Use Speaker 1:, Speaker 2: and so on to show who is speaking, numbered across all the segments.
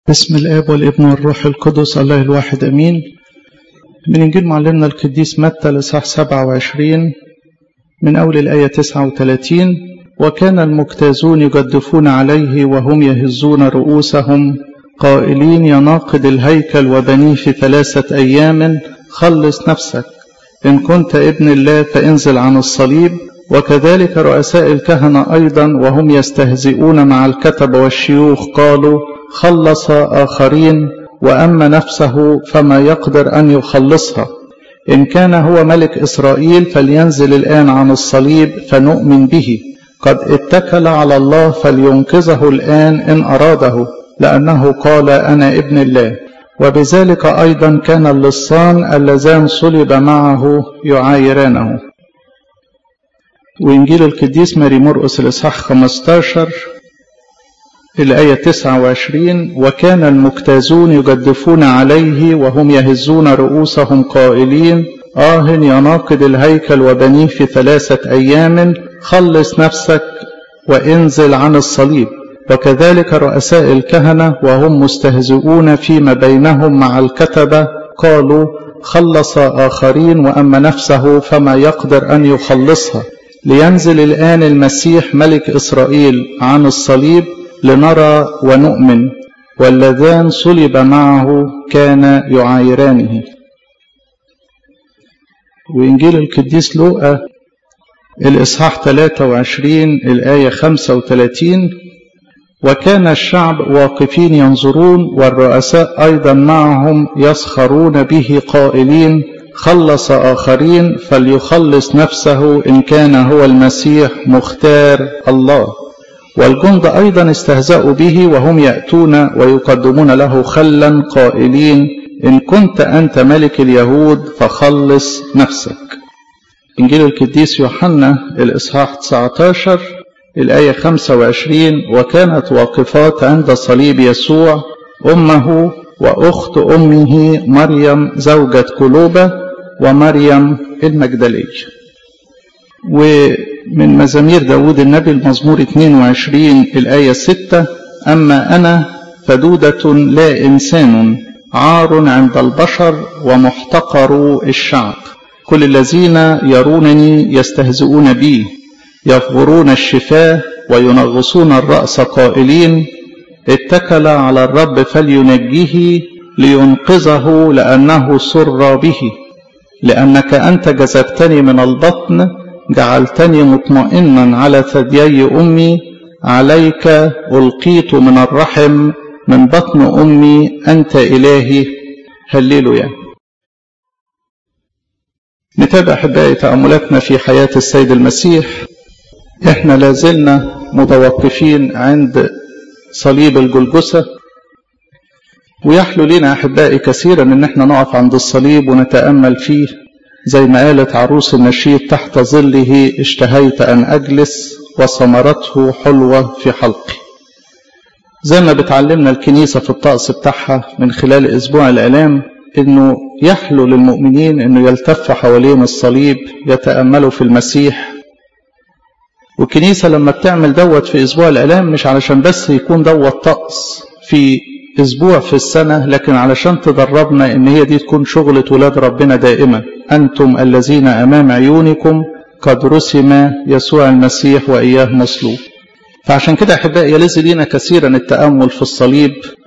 Speaker 1: بسم الآب والابن والروح القدس الله الواحد أمين من إنجيل معلمنا القديس متى الإصحاح 27 من أول الآية 39 وكان المجتازون يجدفون عليه وهم يهزون رؤوسهم قائلين يا ناقد الهيكل وبنيه في ثلاثة أيام خلص نفسك إن كنت ابن الله فانزل عن الصليب وكذلك رؤساء الكهنة أيضا وهم يستهزئون مع الكتب والشيوخ قالوا خلص آخرين وأما نفسه فما يقدر أن يخلصها إن كان هو ملك إسرائيل فلينزل الآن عن الصليب فنؤمن به قد اتكل على الله فلينقذه الآن إن أراده لأنه قال أنا ابن الله وبذلك أيضا كان اللصان اللذان صلب معه يعايرانه وإنجيل القديس ماري مرقس الإصحاح 15 الآية 29 وكان المجتازون يجدفون عليه وهم يهزون رؤوسهم قائلين آه يا ناقد الهيكل وبنيه في ثلاثة أيام خلص نفسك وانزل عن الصليب وكذلك رؤساء الكهنة وهم مستهزئون فيما بينهم مع الكتبة قالوا خلص آخرين وأما نفسه فما يقدر أن يخلصها لينزل الآن المسيح ملك إسرائيل عن الصليب لنرى ونؤمن واللذان صلب معه كان يعايرانه وإنجيل القديس لوقا الإصحاح 23 الآية 35 وكان الشعب واقفين ينظرون والرؤساء أيضا معهم يسخرون به قائلين خلص آخرين فليخلص نفسه إن كان هو المسيح مختار الله والجند أيضا استهزأوا به وهم يأتون ويقدمون له خلا قائلين إن كنت أنت ملك اليهود فخلص نفسك إنجيل القديس يوحنا الإصحاح 19 الآية 25 وكانت واقفات عند صليب يسوع أمه وأخت أمه مريم زوجة كلوبة ومريم المجدلية ومن مزامير داود النبي المزمور 22 الآية 6 أما أنا فدودة لا إنسان عار عند البشر ومحتقر الشعب كل الذين يرونني يستهزئون بي يفغرون الشفاه وينغصون الرأس قائلين اتكل على الرب فلينجيه لينقذه لأنه سر به لأنك أنت جذبتني من البطن جعلتني مطمئنا على ثديي أمي عليك ألقيت من الرحم من بطن أمي أنت إلهي هللويا نتابع أحبائي تأملاتنا في حياة السيد المسيح إحنا لازلنا متوقفين عند صليب الجلجسة ويحلو لنا أحبائي كثيرا إن احنا نقف عند الصليب ونتأمل فيه زي ما قالت عروس النشيد تحت ظله اشتهيت أن أجلس وثمرته حلوة في حلقي زي ما بتعلمنا الكنيسة في الطقس بتاعها من خلال أسبوع الآلام إنه يحلو للمؤمنين إنه يلتف حوالين الصليب يتأملوا في المسيح والكنيسة لما بتعمل دوت في أسبوع الآلام مش علشان بس يكون دوت طقس في أسبوع في السنة لكن علشان تدربنا إن هي دي تكون شغلة ولاد ربنا دائما أنتم الذين أمام عيونكم قد رسم يسوع المسيح وإياه مصلوب فعشان كده أحبائي يلز لينا كثيرا التأمل في الصليب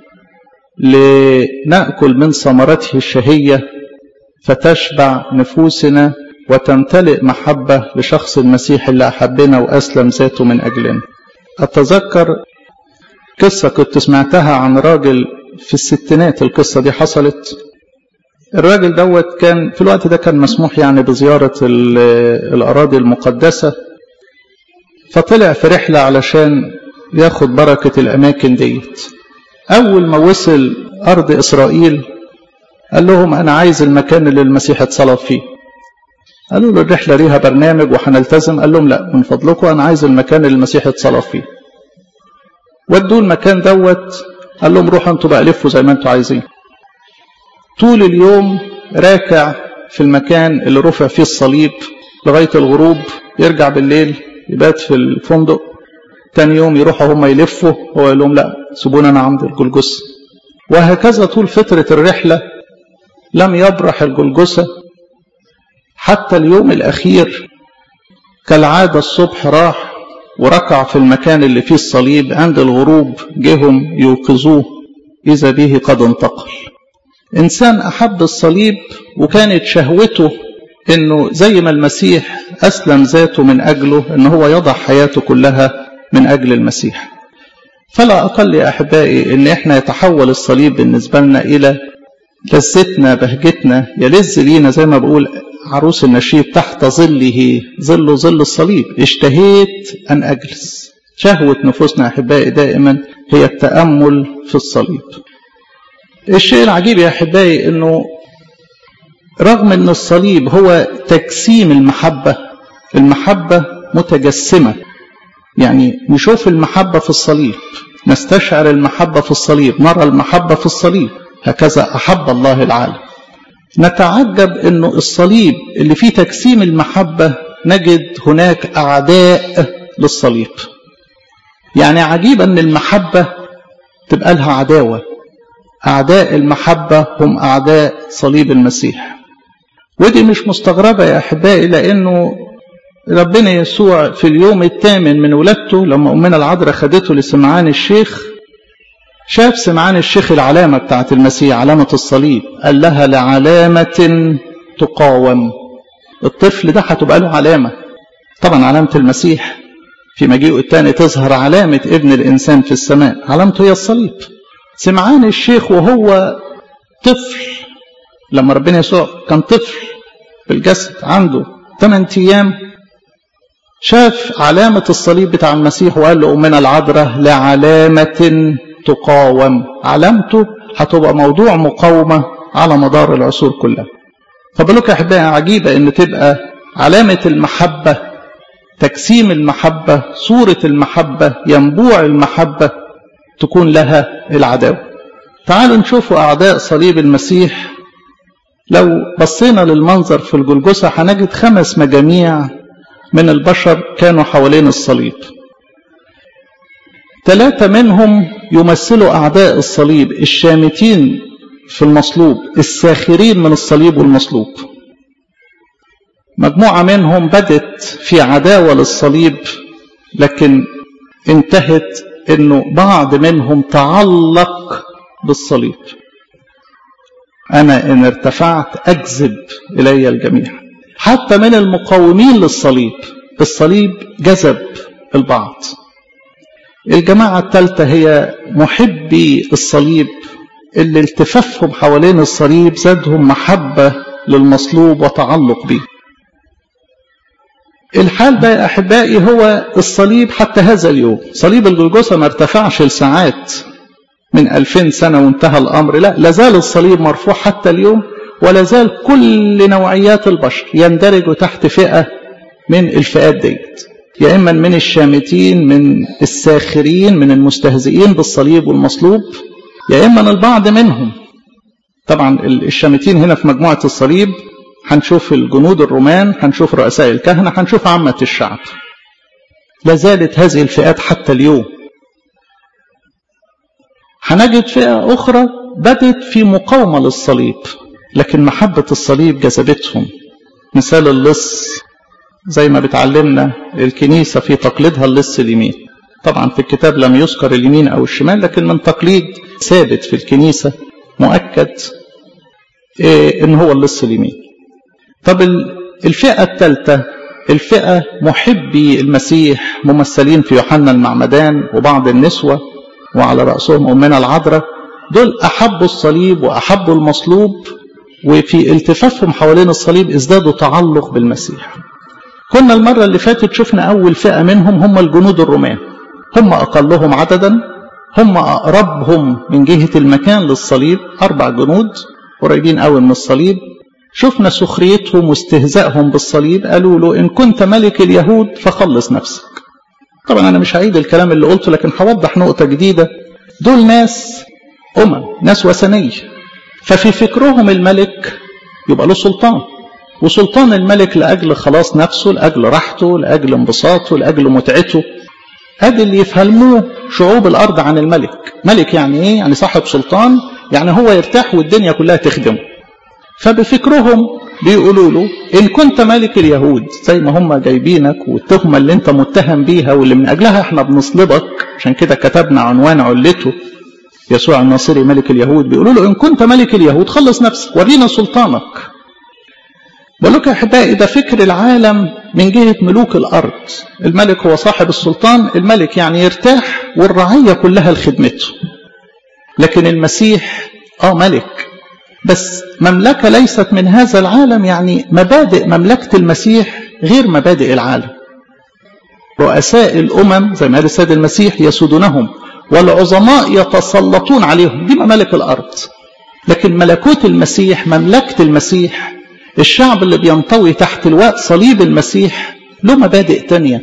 Speaker 1: لنأكل من ثمرته الشهية فتشبع نفوسنا وتمتلئ محبة لشخص المسيح اللي أحبنا وأسلم ذاته من أجلنا أتذكر قصة كنت سمعتها عن راجل في الستينات القصة دي حصلت الراجل دوت كان في الوقت ده كان مسموح يعني بزيارة الأراضي المقدسة فطلع في رحلة علشان ياخد بركة الأماكن ديت أول ما وصل أرض إسرائيل قال لهم أنا عايز المكان اللي المسيح اتصلب فيه قالوا له الرحلة ليها برنامج وهنلتزم قال لهم لا من فضلكم أنا عايز المكان اللي المسيح اتصلب فيه ودوا المكان دوت قال لهم روحوا انتوا بقى لفوا زي ما انتوا عايزين طول اليوم راكع في المكان اللي رفع فيه الصليب لغاية الغروب يرجع بالليل يبات في الفندق تاني يوم يروحوا هم يلفوا هو يقول لهم لا سيبونا انا عند الجلجس وهكذا طول فترة الرحلة لم يبرح الجلجسة حتى اليوم الأخير كالعادة الصبح راح وركع في المكان اللي فيه الصليب عند الغروب جهم يوقظوه إذا به قد انتقل إنسان أحب الصليب وكانت شهوته إنه زي ما المسيح أسلم ذاته من أجله إن هو يضع حياته كلها من أجل المسيح فلا أقل يا أحبائي إن إحنا يتحول الصليب بالنسبة لنا إلى لذتنا بهجتنا يلذ لينا زي ما بقول عروس النشيد تحت ظله ظل ظل الصليب اشتهيت أن أجلس شهوة نفوسنا أحبائي دائما هي التأمل في الصليب الشيء العجيب يا أحبائي أنه رغم أن الصليب هو تجسيم المحبة المحبة متجسمة يعني نشوف المحبة في الصليب نستشعر المحبة في الصليب نرى المحبة في الصليب هكذا أحب الله العالم نتعجب أنه الصليب اللي فيه تجسيم المحبة نجد هناك أعداء للصليب يعني عجيب أن المحبة تبقى لها عداوة أعداء المحبة هم أعداء صليب المسيح ودي مش مستغربة يا أحبائي لأنه ربنا يسوع في اليوم الثامن من ولادته لما أمنا العذراء خدته لسمعان الشيخ شاف سمعان الشيخ العلامة بتاعت المسيح علامة الصليب قال لها لعلامة تقاوم الطفل ده هتبقى له علامة طبعا علامة المسيح في مجيئه الثاني تظهر علامة ابن الإنسان في السماء علامته هي الصليب سمعان الشيخ وهو طفل لما ربنا يسوع كان طفل في الجسد عنده 8 أيام شاف علامة الصليب بتاع المسيح وقال لأمنا العذراء لعلامة تقاوم علامته هتبقى موضوع مقاومة على مدار العصور كلها فبالك يا أحبائي عجيبة إن تبقى علامة المحبة تجسيم المحبة صورة المحبة ينبوع المحبة تكون لها العداوة تعالوا نشوفوا أعداء صليب المسيح لو بصينا للمنظر في الجلجسة هنجد خمس مجاميع من البشر كانوا حوالين الصليب ثلاثة منهم يمثلوا أعداء الصليب الشامتين في المصلوب الساخرين من الصليب والمصلوب مجموعة منهم بدت في عداوة للصليب لكن انتهت انه بعض منهم تعلق بالصليب انا ان ارتفعت اجذب الي الجميع حتى من المقاومين للصليب الصليب جذب البعض الجماعة الثالثة هي محبي الصليب اللي التفافهم حوالين الصليب زادهم محبة للمصلوب وتعلق به الحال ده يا أحبائي هو الصليب حتى هذا اليوم صليب الجلجسة ما ارتفعش لساعات من ألفين سنة وانتهى الأمر لا لازال الصليب مرفوع حتى اليوم ولا زال كل نوعيات البشر يندرجوا تحت فئة من الفئات ديت يا إما من الشامتين من الساخرين من المستهزئين بالصليب والمصلوب يا إما البعض منهم طبعا الشامتين هنا في مجموعة الصليب هنشوف الجنود الرومان هنشوف رؤساء الكهنة هنشوف عامة الشعب لا زالت هذه الفئات حتى اليوم هنجد فئة أخرى بدت في مقاومة للصليب لكن محبة الصليب جذبتهم مثال اللص زي ما بتعلمنا الكنيسة في تقليدها اللص اليمين طبعا في الكتاب لم يذكر اليمين أو الشمال لكن من تقليد ثابت في الكنيسة مؤكد إيه إن هو اللص اليمين طب الفئة الثالثة الفئة محبي المسيح ممثلين في يوحنا المعمدان وبعض النسوة وعلى رأسهم أمنا العذراء دول أحبوا الصليب وأحبوا المصلوب وفي التفافهم حوالين الصليب ازدادوا تعلق بالمسيح كنا المرة اللي فاتت شفنا أول فئة منهم هم الجنود الرومان هم أقلهم عددا هم أقربهم من جهة المكان للصليب أربع جنود قريبين قوي من الصليب شفنا سخريتهم واستهزائهم بالصليب قالوا له إن كنت ملك اليهود فخلص نفسك طبعا أنا مش هعيد الكلام اللي قلته لكن هوضح نقطة جديدة دول ناس أمم ناس وثنية ففي فكرهم الملك يبقى له سلطان وسلطان الملك لأجل خلاص نفسه لأجل راحته لأجل انبساطه لأجل متعته ادي اللي يفهموه شعوب الارض عن الملك ملك يعني ايه يعني صاحب سلطان يعني هو يرتاح والدنيا كلها تخدمه فبفكرهم بيقولوا له إن كنت ملك اليهود زي ما هم جايبينك والتهمة اللي انت متهم بيها واللي من أجلها احنا بنصلبك عشان كده كتبنا عنوان علته يسوع الناصري ملك اليهود بيقولوا له إن كنت ملك اليهود خلص نفسك ورينا سلطانك بقول لك يا أحبائي ده فكر العالم من جهة ملوك الأرض الملك هو صاحب السلطان الملك يعني يرتاح والرعية كلها لخدمته لكن المسيح آه ملك بس مملكة ليست من هذا العالم يعني مبادئ مملكة المسيح غير مبادئ العالم رؤساء الأمم زي ما قال السيد المسيح يسودونهم والعظماء يتسلطون عليهم دي ممالك الأرض لكن ملكوت المسيح مملكة المسيح الشعب اللي بينطوي تحت لواء صليب المسيح له مبادئ تانية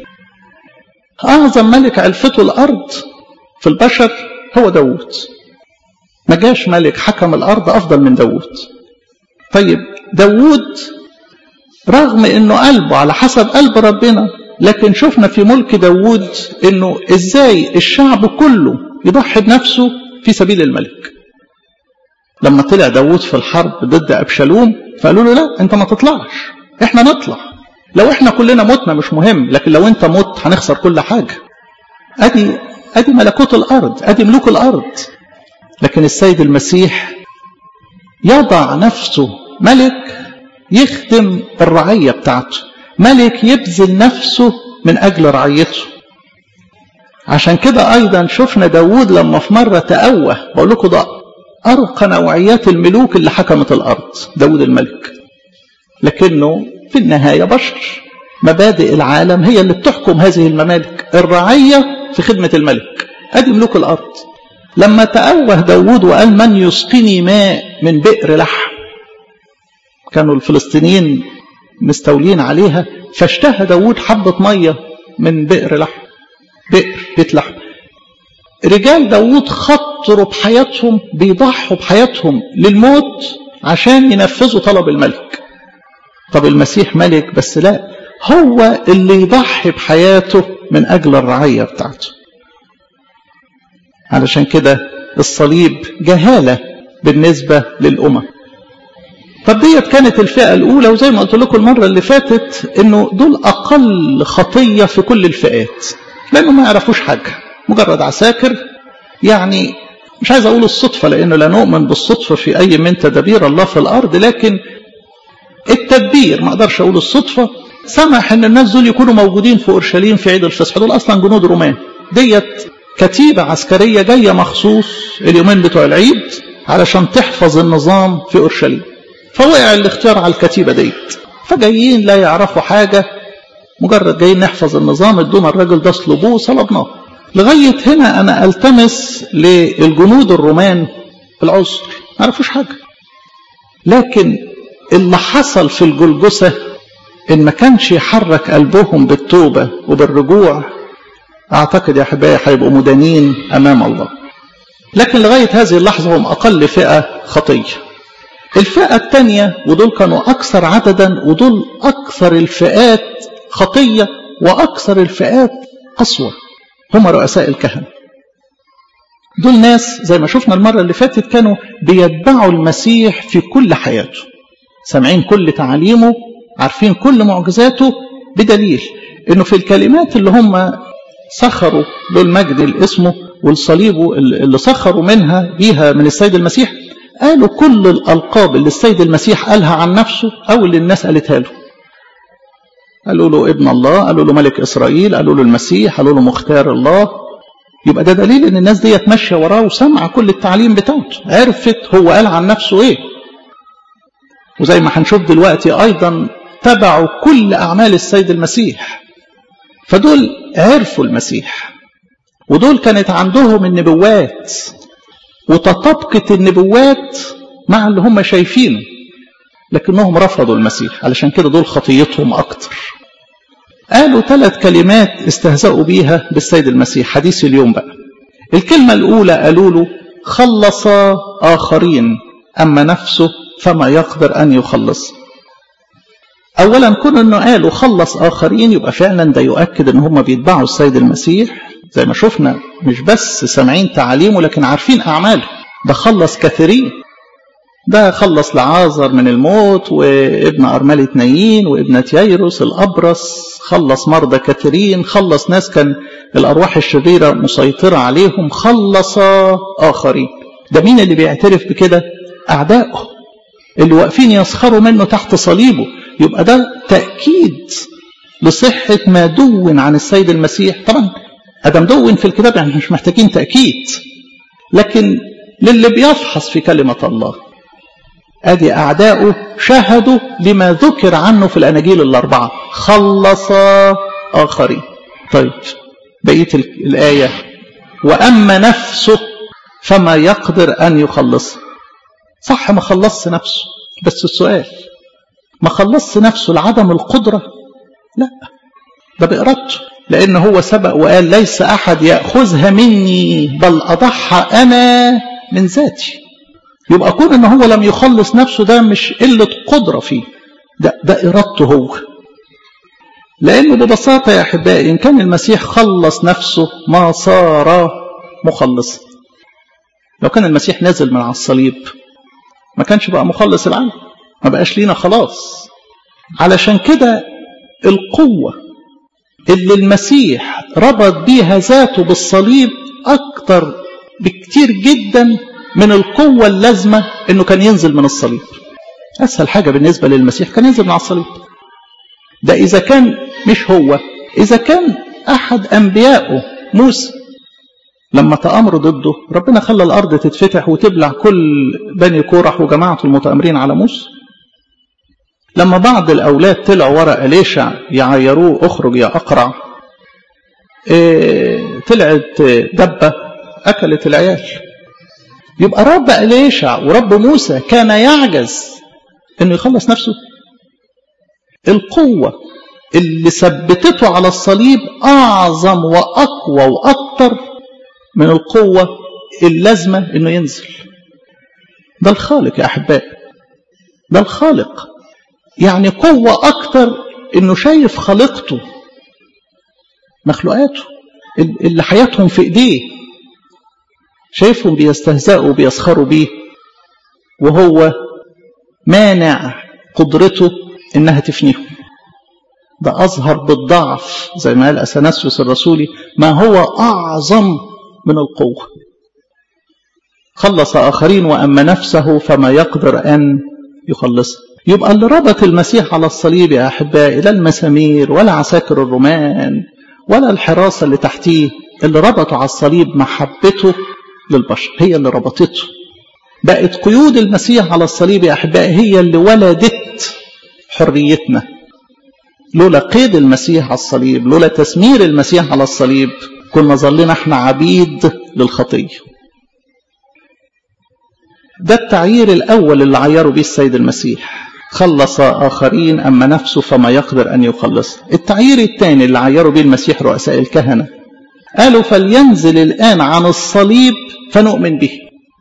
Speaker 1: أعظم ملك علفته الأرض في البشر هو داود ما جاش ملك حكم الأرض أفضل من داود طيب داود رغم أنه قلبه على حسب قلب ربنا لكن شفنا في ملك داود أنه إزاي الشعب كله يضحي بنفسه في سبيل الملك لما طلع داود في الحرب ضد أبشالوم فقالوا له لا أنت ما تطلعش إحنا نطلع لو إحنا كلنا متنا مش مهم لكن لو أنت مت هنخسر كل حاجة أدي أدي ملكوت الأرض أدي ملوك الأرض لكن السيد المسيح يضع نفسه ملك يخدم الرعية بتاعته ملك يبذل نفسه من أجل رعيته عشان كده أيضا شفنا داود لما في مرة تأوه بقول لكم ده أرقى نوعيات الملوك اللي حكمت الأرض داود الملك لكنه في النهاية بشر مبادئ العالم هي اللي بتحكم هذه الممالك الرعية في خدمة الملك هذه ملوك الأرض لما تأوه داود وقال من يسقني ماء من بئر لحم كانوا الفلسطينيين مستولين عليها فاشتهى داود حبة مية من بئر لحم بئر بيت لحم رجال داود خطروا بحياتهم بيضحوا بحياتهم للموت عشان ينفذوا طلب الملك طب المسيح ملك بس لا هو اللي يضحي بحياته من أجل الرعية بتاعته علشان كده الصليب جهالة بالنسبة للأمم طب ديت كانت الفئة الأولى وزي ما قلت لكم المرة اللي فاتت إنه دول أقل خطية في كل الفئات لأنه ما يعرفوش حاجة مجرد عساكر يعني مش عايز أقول الصدفة لأنه لا نؤمن بالصدفة في أي من تدابير الله في الأرض لكن التدبير ما أقدرش أقول الصدفة سمح إن الناس دول يكونوا موجودين في أورشليم في عيد الفصح دول أصلا جنود رومان ديت كتيبة عسكرية جاية مخصوص اليومين بتوع العيد علشان تحفظ النظام في أورشليم فوقع الاختيار على الكتيبة ديت فجايين لا يعرفوا حاجة مجرد جايين نحفظ النظام ادونا الراجل ده صلبوه صلبناه لغاية هنا أنا ألتمس للجنود الرومان العذر ما عرفوش حاجة لكن اللي حصل في الجلجسة إن ما كانش يحرك قلبهم بالتوبة وبالرجوع أعتقد يا أحبائي هيبقوا مدانين أمام الله لكن لغاية هذه اللحظة هم أقل فئة خطية الفئة الثانية ودول كانوا أكثر عددا ودول أكثر الفئات خطية وأكثر الفئات قسوة هم رؤساء الكهنة دول ناس زي ما شفنا المرة اللي فاتت كانوا بيتبعوا المسيح في كل حياته سامعين كل تعاليمه عارفين كل معجزاته بدليل انه في الكلمات اللي هم سخروا للمجد الاسمه والصليب اللي سخروا منها بيها من السيد المسيح قالوا كل الألقاب اللي السيد المسيح قالها عن نفسه أو اللي الناس قالتها له قالوا له ابن الله قالوا له ملك إسرائيل قالوا له المسيح قالوا له مختار الله يبقى ده دليل ان الناس ديت ماشيه وراه وسامعه كل التعليم بتاعته عرفت هو قال عن نفسه ايه وزي ما هنشوف دلوقتي ايضا تبعوا كل اعمال السيد المسيح فدول عرفوا المسيح ودول كانت عندهم النبوات وتطابقت النبوات مع اللي هم شايفينه لكنهم رفضوا المسيح علشان كده دول خطيتهم أكتر قالوا ثلاث كلمات استهزأوا بيها بالسيد المسيح حديث اليوم بقى الكلمة الأولى قالوا له خلص آخرين أما نفسه فما يقدر أن يخلص أولا كون أنه قالوا خلص آخرين يبقى فعلا ده يؤكد أن هم بيتبعوا السيد المسيح زي ما شفنا مش بس سامعين تعاليمه لكن عارفين أعماله ده خلص كثيرين ده خلص لعازر من الموت وابن أرملة نايين وابنة ييروس الأبرص خلص مرضى كثيرين خلص ناس كان الأرواح الشريرة مسيطرة عليهم خلص آخرين ده مين اللي بيعترف بكده أعدائه اللي واقفين يسخروا منه تحت صليبه يبقى ده تأكيد لصحة ما دون عن السيد المسيح طبعا أدم دون في الكتاب يعني مش محتاجين تأكيد لكن للي بيفحص في كلمة الله ادي اعداؤه شهدوا لما ذكر عنه في الاناجيل الاربعه خلص اخرين طيب بقيه الايه واما نفسه فما يقدر ان يخلصها صح ما خلصش نفسه بس السؤال ما خلصش نفسه لعدم القدره لا ده بارادته لان هو سبق وقال ليس احد ياخذها مني بل اضحى انا من ذاتي يبقى كون ان هو لم يخلص نفسه ده مش قلة قدرة فيه ده, ده إرادته هو لأنه ببساطة يا أحبائي إن كان المسيح خلص نفسه ما صار مخلصا لو كان المسيح نزل من على الصليب ما كانش بقى مخلص العالم ما بقاش لينا خلاص علشان كده القوة اللي المسيح ربط بيها ذاته بالصليب أكتر بكتير جدا من القوة اللازمة انه كان ينزل من الصليب اسهل حاجة بالنسبة للمسيح كان ينزل من على الصليب ده اذا كان مش هو اذا كان احد انبيائه موسى لما تأمروا ضده ربنا خلى الارض تتفتح وتبلع كل بني كورح وجماعته المتأمرين على موسى لما بعض الاولاد طلعوا ورا اليشع يعيروه اخرج يا اقرع إيه طلعت دبه اكلت العيال يبقى رب أليشع ورب موسى كان يعجز انه يخلص نفسه القوة اللي ثبتته على الصليب أعظم وأقوى وأكثر من القوة اللازمة انه ينزل ده الخالق يا أحبائي ده الخالق يعني قوة أكثر انه شايف خالقته مخلوقاته اللي حياتهم في ايديه شايفهم بيستهزئوا وبيسخروا بيه وهو مانع قدرته انها تفنيهم ده اظهر بالضعف زي ما قال اثناسيوس الرسولي ما هو اعظم من القوه خلص اخرين واما نفسه فما يقدر ان يخلصها يبقى اللي ربط المسيح على الصليب يا احبائي لا المسامير ولا عساكر الرومان ولا الحراسه اللي تحتيه اللي ربطوا على الصليب محبته للبشر هي اللي ربطته بقت قيود المسيح على الصليب يا احبائي هي اللي ولدت حريتنا لولا قيد المسيح على الصليب لولا تسمير المسيح على الصليب كنا ظلنا احنا عبيد للخطيه ده التعيير الاول اللي عيروا بيه السيد المسيح خلص اخرين اما نفسه فما يقدر ان يخلص التعيير الثاني اللي عيروا بيه المسيح رؤساء الكهنه قالوا فلينزل الآن عن الصليب فنؤمن به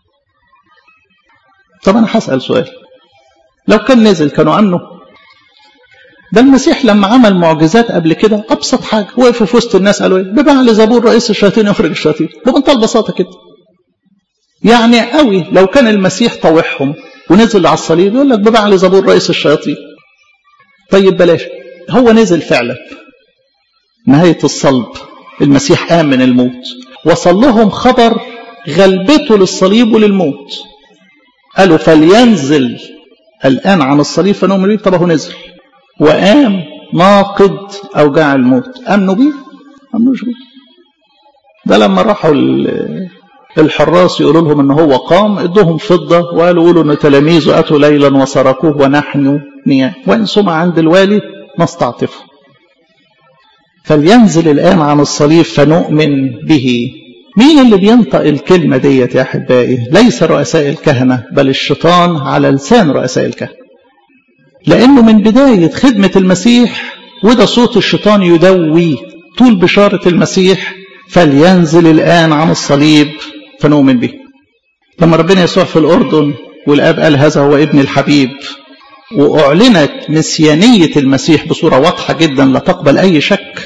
Speaker 1: طب أنا هسأل سؤال لو كان نزل كانوا أمنوا ده المسيح لما عمل معجزات قبل كده أبسط حاجة وقف في وسط الناس قالوا إيه ببعل زبور رئيس الشياطين يخرج الشياطين بمنتهى البساطة كده يعني قوي لو كان المسيح طوعهم ونزل على الصليب يقول لك ببعل زبور رئيس الشياطين طيب بلاش هو نزل فعلا نهاية الصلب المسيح قام من الموت وصل لهم خبر غلبته للصليب وللموت قالوا فلينزل الآن عن الصليب فنؤمن به طب هو نزل وقام ناقد أوجاع الموت أمنوا بيه أمنوش بيه ده لما راحوا الحراس يقولوا لهم ان هو قام ادوهم فضة وقالوا قولوا ان تلاميذه اتوا ليلا وسرقوه ونحن نيام وان سمع عند الوالي نستعطفه فلينزل الآن عن الصليب فنؤمن به مين اللي بينطق الكلمة ديت يا أحبائي ليس رؤساء الكهنة بل الشيطان على لسان رؤساء الكهنة لأنه من بداية خدمة المسيح وده صوت الشيطان يدوي طول بشارة المسيح فلينزل الآن عن الصليب فنؤمن به لما ربنا يسوع في الأردن والآب قال هذا هو ابن الحبيب وأعلنت مسيانية المسيح بصورة واضحة جدا لا تقبل أي شك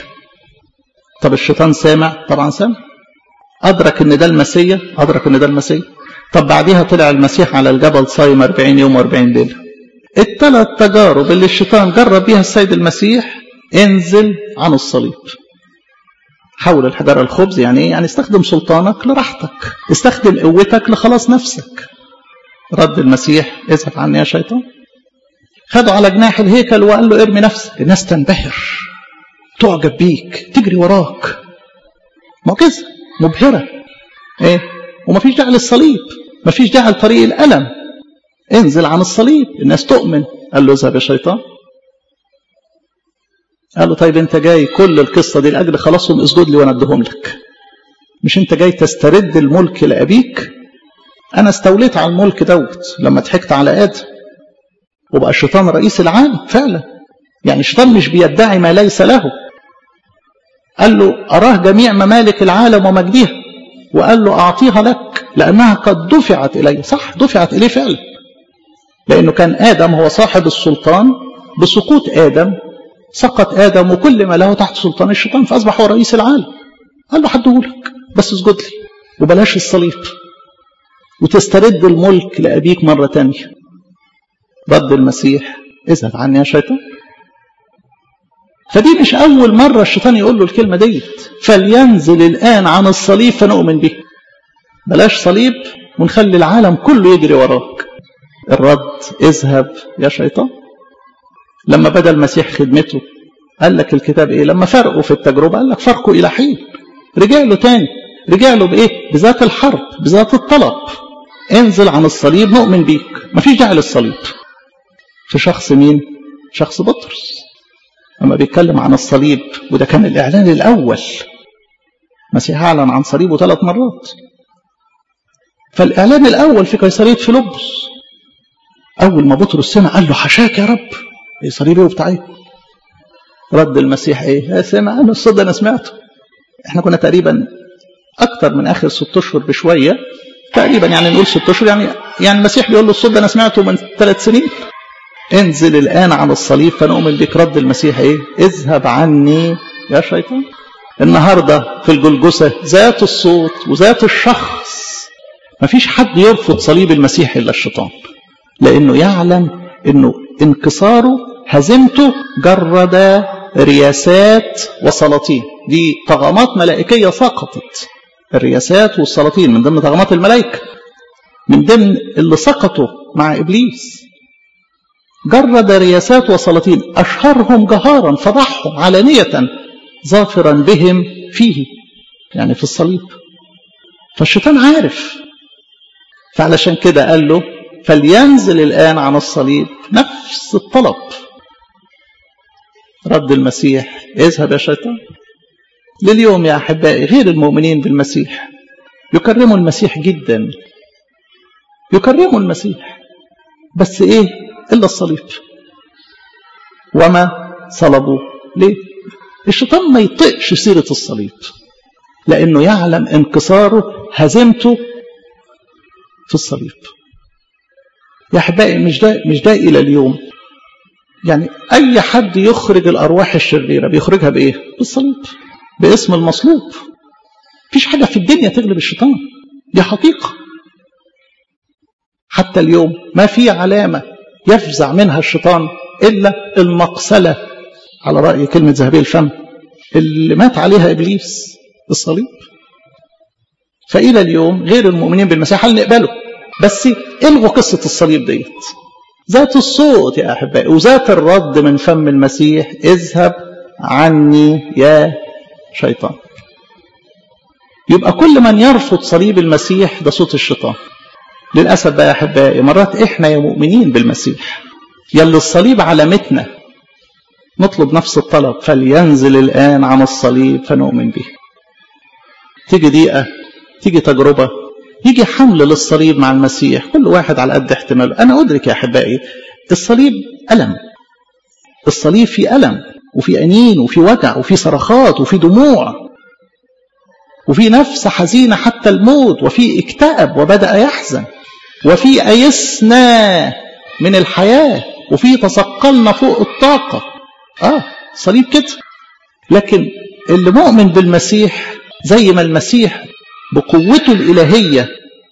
Speaker 1: طب الشيطان سامع طبعا سامع أدرك أن ده المسيح أدرك أن ده المسيح طب بعديها طلع المسيح على الجبل صايم 40 يوم و40 ليلة الثلاث تجارب اللي الشيطان جرب بيها السيد المسيح انزل عن الصليب حول الحجارة الخبز يعني ايه؟ يعني استخدم سلطانك لراحتك استخدم قوتك لخلاص نفسك رد المسيح اذهب عني يا شيطان خدوا على جناح الهيكل وقال له ارمي نفسك الناس تنبهر تعجب بيك تجري وراك معجزة مبهرة ايه ومفيش داعي للصليب مفيش داعي لطريق الألم انزل عن الصليب الناس تؤمن قال له اذهب يا شيطان قال له طيب انت جاي كل القصة دي لأجل خلاصهم اسجد لي وانا اديهم لك مش انت جاي تسترد الملك لأبيك انا استوليت على الملك دوت لما ضحكت على آدم وبقى الشيطان رئيس العالم فعلا يعني الشيطان مش بيدعي ما ليس له قال له أراه جميع ممالك العالم ومجدها وقال له أعطيها لك لأنها قد دفعت إلي صح دفعت إليه فعلا لأنه كان آدم هو صاحب السلطان بسقوط آدم سقط آدم وكل ما له تحت سلطان الشيطان فأصبح هو رئيس العالم قال له حدهولك بس اسجد لي وبلاش الصليب وتسترد الملك لأبيك مرة تانية رد المسيح اذهب عني يا شيطان فدي مش أول مرة الشيطان يقول له الكلمة ديت فلينزل الآن عن الصليب فنؤمن به بلاش صليب ونخلي العالم كله يجري وراك الرد اذهب يا شيطان لما بدأ المسيح خدمته قال لك الكتاب ايه لما فرقوا في التجربة قال لك فرقوا إلى حين رجع له تاني رجع له بإيه بذات الحرب بذات الطلب انزل عن الصليب نؤمن بيك مفيش داعي للصليب في شخص مين شخص بطرس لما بيتكلم عن الصليب وده كان الإعلان الأول مسيح أعلن عن صليبه ثلاث مرات فالإعلان الأول في قيصرية فيلبس أول ما بطرس سمع قال له حشاك يا رب إيه صليبي وبتاع إيه رد المسيح إيه يا سمع أنا الصدق أنا سمعته إحنا كنا تقريبا أكتر من آخر ست أشهر بشوية تقريبا يعني نقول ست أشهر يعني يعني المسيح بيقول له الصدق أنا سمعته من ثلاث سنين انزل الآن عن الصليب فنؤمن بك رد المسيح إيه اذهب عني يا شيطان النهاردة في الجلجسة ذات الصوت وذات الشخص مفيش حد يرفض صليب المسيح إلا الشيطان لأنه يعلم أنه انكساره هزمته جرد رياسات وسلاطين دي طغمات ملائكية سقطت الرياسات والسلاطين من ضمن طغمات الملائكة من ضمن اللي سقطوا مع إبليس جرد رياسات وسلاطين أشهرهم جهارا فضحهم علانية ظافرا بهم فيه يعني في الصليب فالشيطان عارف فعلشان كده قال له فلينزل الآن عن الصليب نفس الطلب رد المسيح اذهب يا شيطان لليوم يا أحبائي غير المؤمنين بالمسيح يكرموا المسيح جدا يكرموا المسيح بس ايه إلا الصليب وما صلبوا ليه الشيطان ما يطقش سيرة الصليب لأنه يعلم انكساره هزمته في الصليب يا أحبائي مش ده, مش ده إلى اليوم يعني أي حد يخرج الأرواح الشريرة بيخرجها بإيه بالصليب باسم المصلوب مفيش حاجة في الدنيا تغلب الشيطان دي حقيقة حتى اليوم ما في علامة يفزع منها الشيطان إلا المقسلة على رأي كلمة ذهبي الفم اللي مات عليها إبليس الصليب فإلى اليوم غير المؤمنين بالمسيح هل نقبله بس الغوا قصة الصليب ديت ذات الصوت يا أحبائي وذات الرد من فم المسيح اذهب عني يا شيطان يبقى كل من يرفض صليب المسيح ده صوت الشيطان للأسف بقى يا أحبائي مرات إحنا يا مؤمنين بالمسيح يلي الصليب علامتنا نطلب نفس الطلب فلينزل الآن عن الصليب فنؤمن به تيجي دقيقة تيجي تجربة يجي حمل للصليب مع المسيح كل واحد على قد احتماله أنا أدرك يا أحبائي الصليب ألم الصليب فيه ألم وفي أنين وفي وجع وفي صرخات وفي دموع وفي نفس حزينة حتى الموت وفي اكتئب وبدأ يحزن وفي أيسنا من الحياة وفي تثقلنا فوق الطاقة آه صليب كده لكن اللي مؤمن بالمسيح زي ما المسيح بقوته الإلهية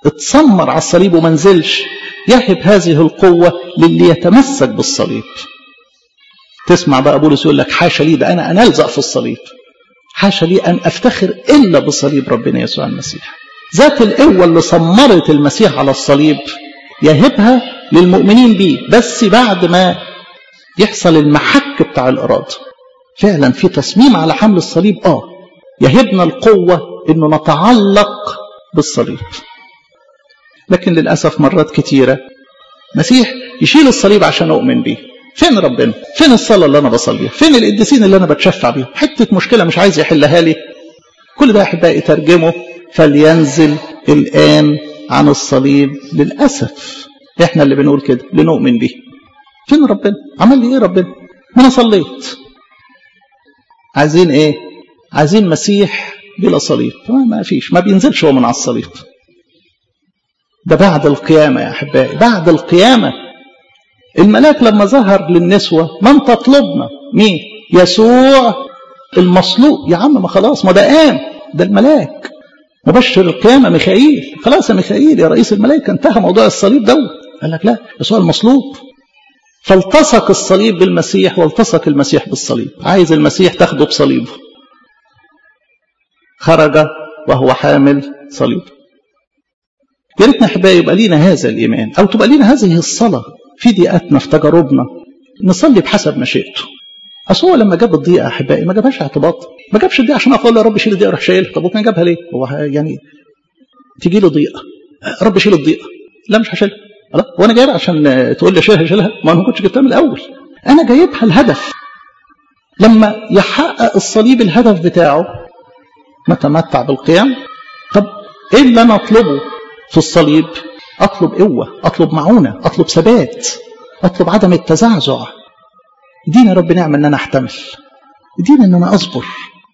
Speaker 1: اتسمر على الصليب وما نزلش يهب هذه القوة للي يتمسك بالصليب تسمع بقى بولس يقول لك حاشا لي ده أنا أنا ألزق في الصليب حاشا لي أن أفتخر إلا بصليب ربنا يسوع المسيح ذات القوة اللي سمرت المسيح على الصليب يهبها للمؤمنين بيه بس بعد ما يحصل المحك بتاع الإرادة فعلا في تصميم على حمل الصليب آه يهبنا القوة إنه نتعلق بالصليب لكن للأسف مرات كتيرة مسيح يشيل الصليب عشان أؤمن بيه فين ربنا فين الصلاة اللي أنا بصليها فين القديسين اللي أنا بتشفع بيهم حتة مشكلة مش عايز يحلها لي كل ده أحبائي ترجمه فلينزل الآن عن الصليب للأسف إحنا اللي بنقول كده لنؤمن به فين ربنا عمل لي إيه ربنا ما أنا صليت عايزين إيه عايزين مسيح بلا صليب ما فيش ما بينزلش هو من على الصليب ده بعد القيامة يا أحبائي بعد القيامة الملاك لما ظهر للنسوة من تطلبنا مين يسوع المصلوب يا عم ما خلاص ما ده قام ده الملاك مبشر القيامة ميخائيل خلاص يا ميخائيل يا رئيس الملائكة انتهى موضوع الصليب ده قال لك لا يسوع المصلوب فالتصق الصليب بالمسيح والتصق المسيح بالصليب عايز المسيح تاخده بصليبه خرج وهو حامل صليب يا ريتنا احبائي يبقى لينا هذا الايمان او تبقى لينا هذه الصلاه في ضيقاتنا في تجاربنا نصلي بحسب مشيئته اصل هو لما جاب الضيقه احبائي ما جابهاش اعتباط ما جابش الضيقه عشان اقول يا رب شيل الضيقه روح شايلها طب وكان جابها ليه؟ هو يعني تيجي له ضيقه رب شيل الضيقه لا مش هشيلها لا وانا جايبها عشان تقول لي شيلها شيلها ما انا ما كنتش جبتها من الاول انا جايبها الهدف لما يحقق الصليب الهدف بتاعه نتمتع بالقيام طب ايه اللي انا اطلبه في الصليب اطلب قوه اطلب معونه اطلب ثبات اطلب عدم التزعزع اديني يا رب نعمه ان انا احتمل اديني ان انا اصبر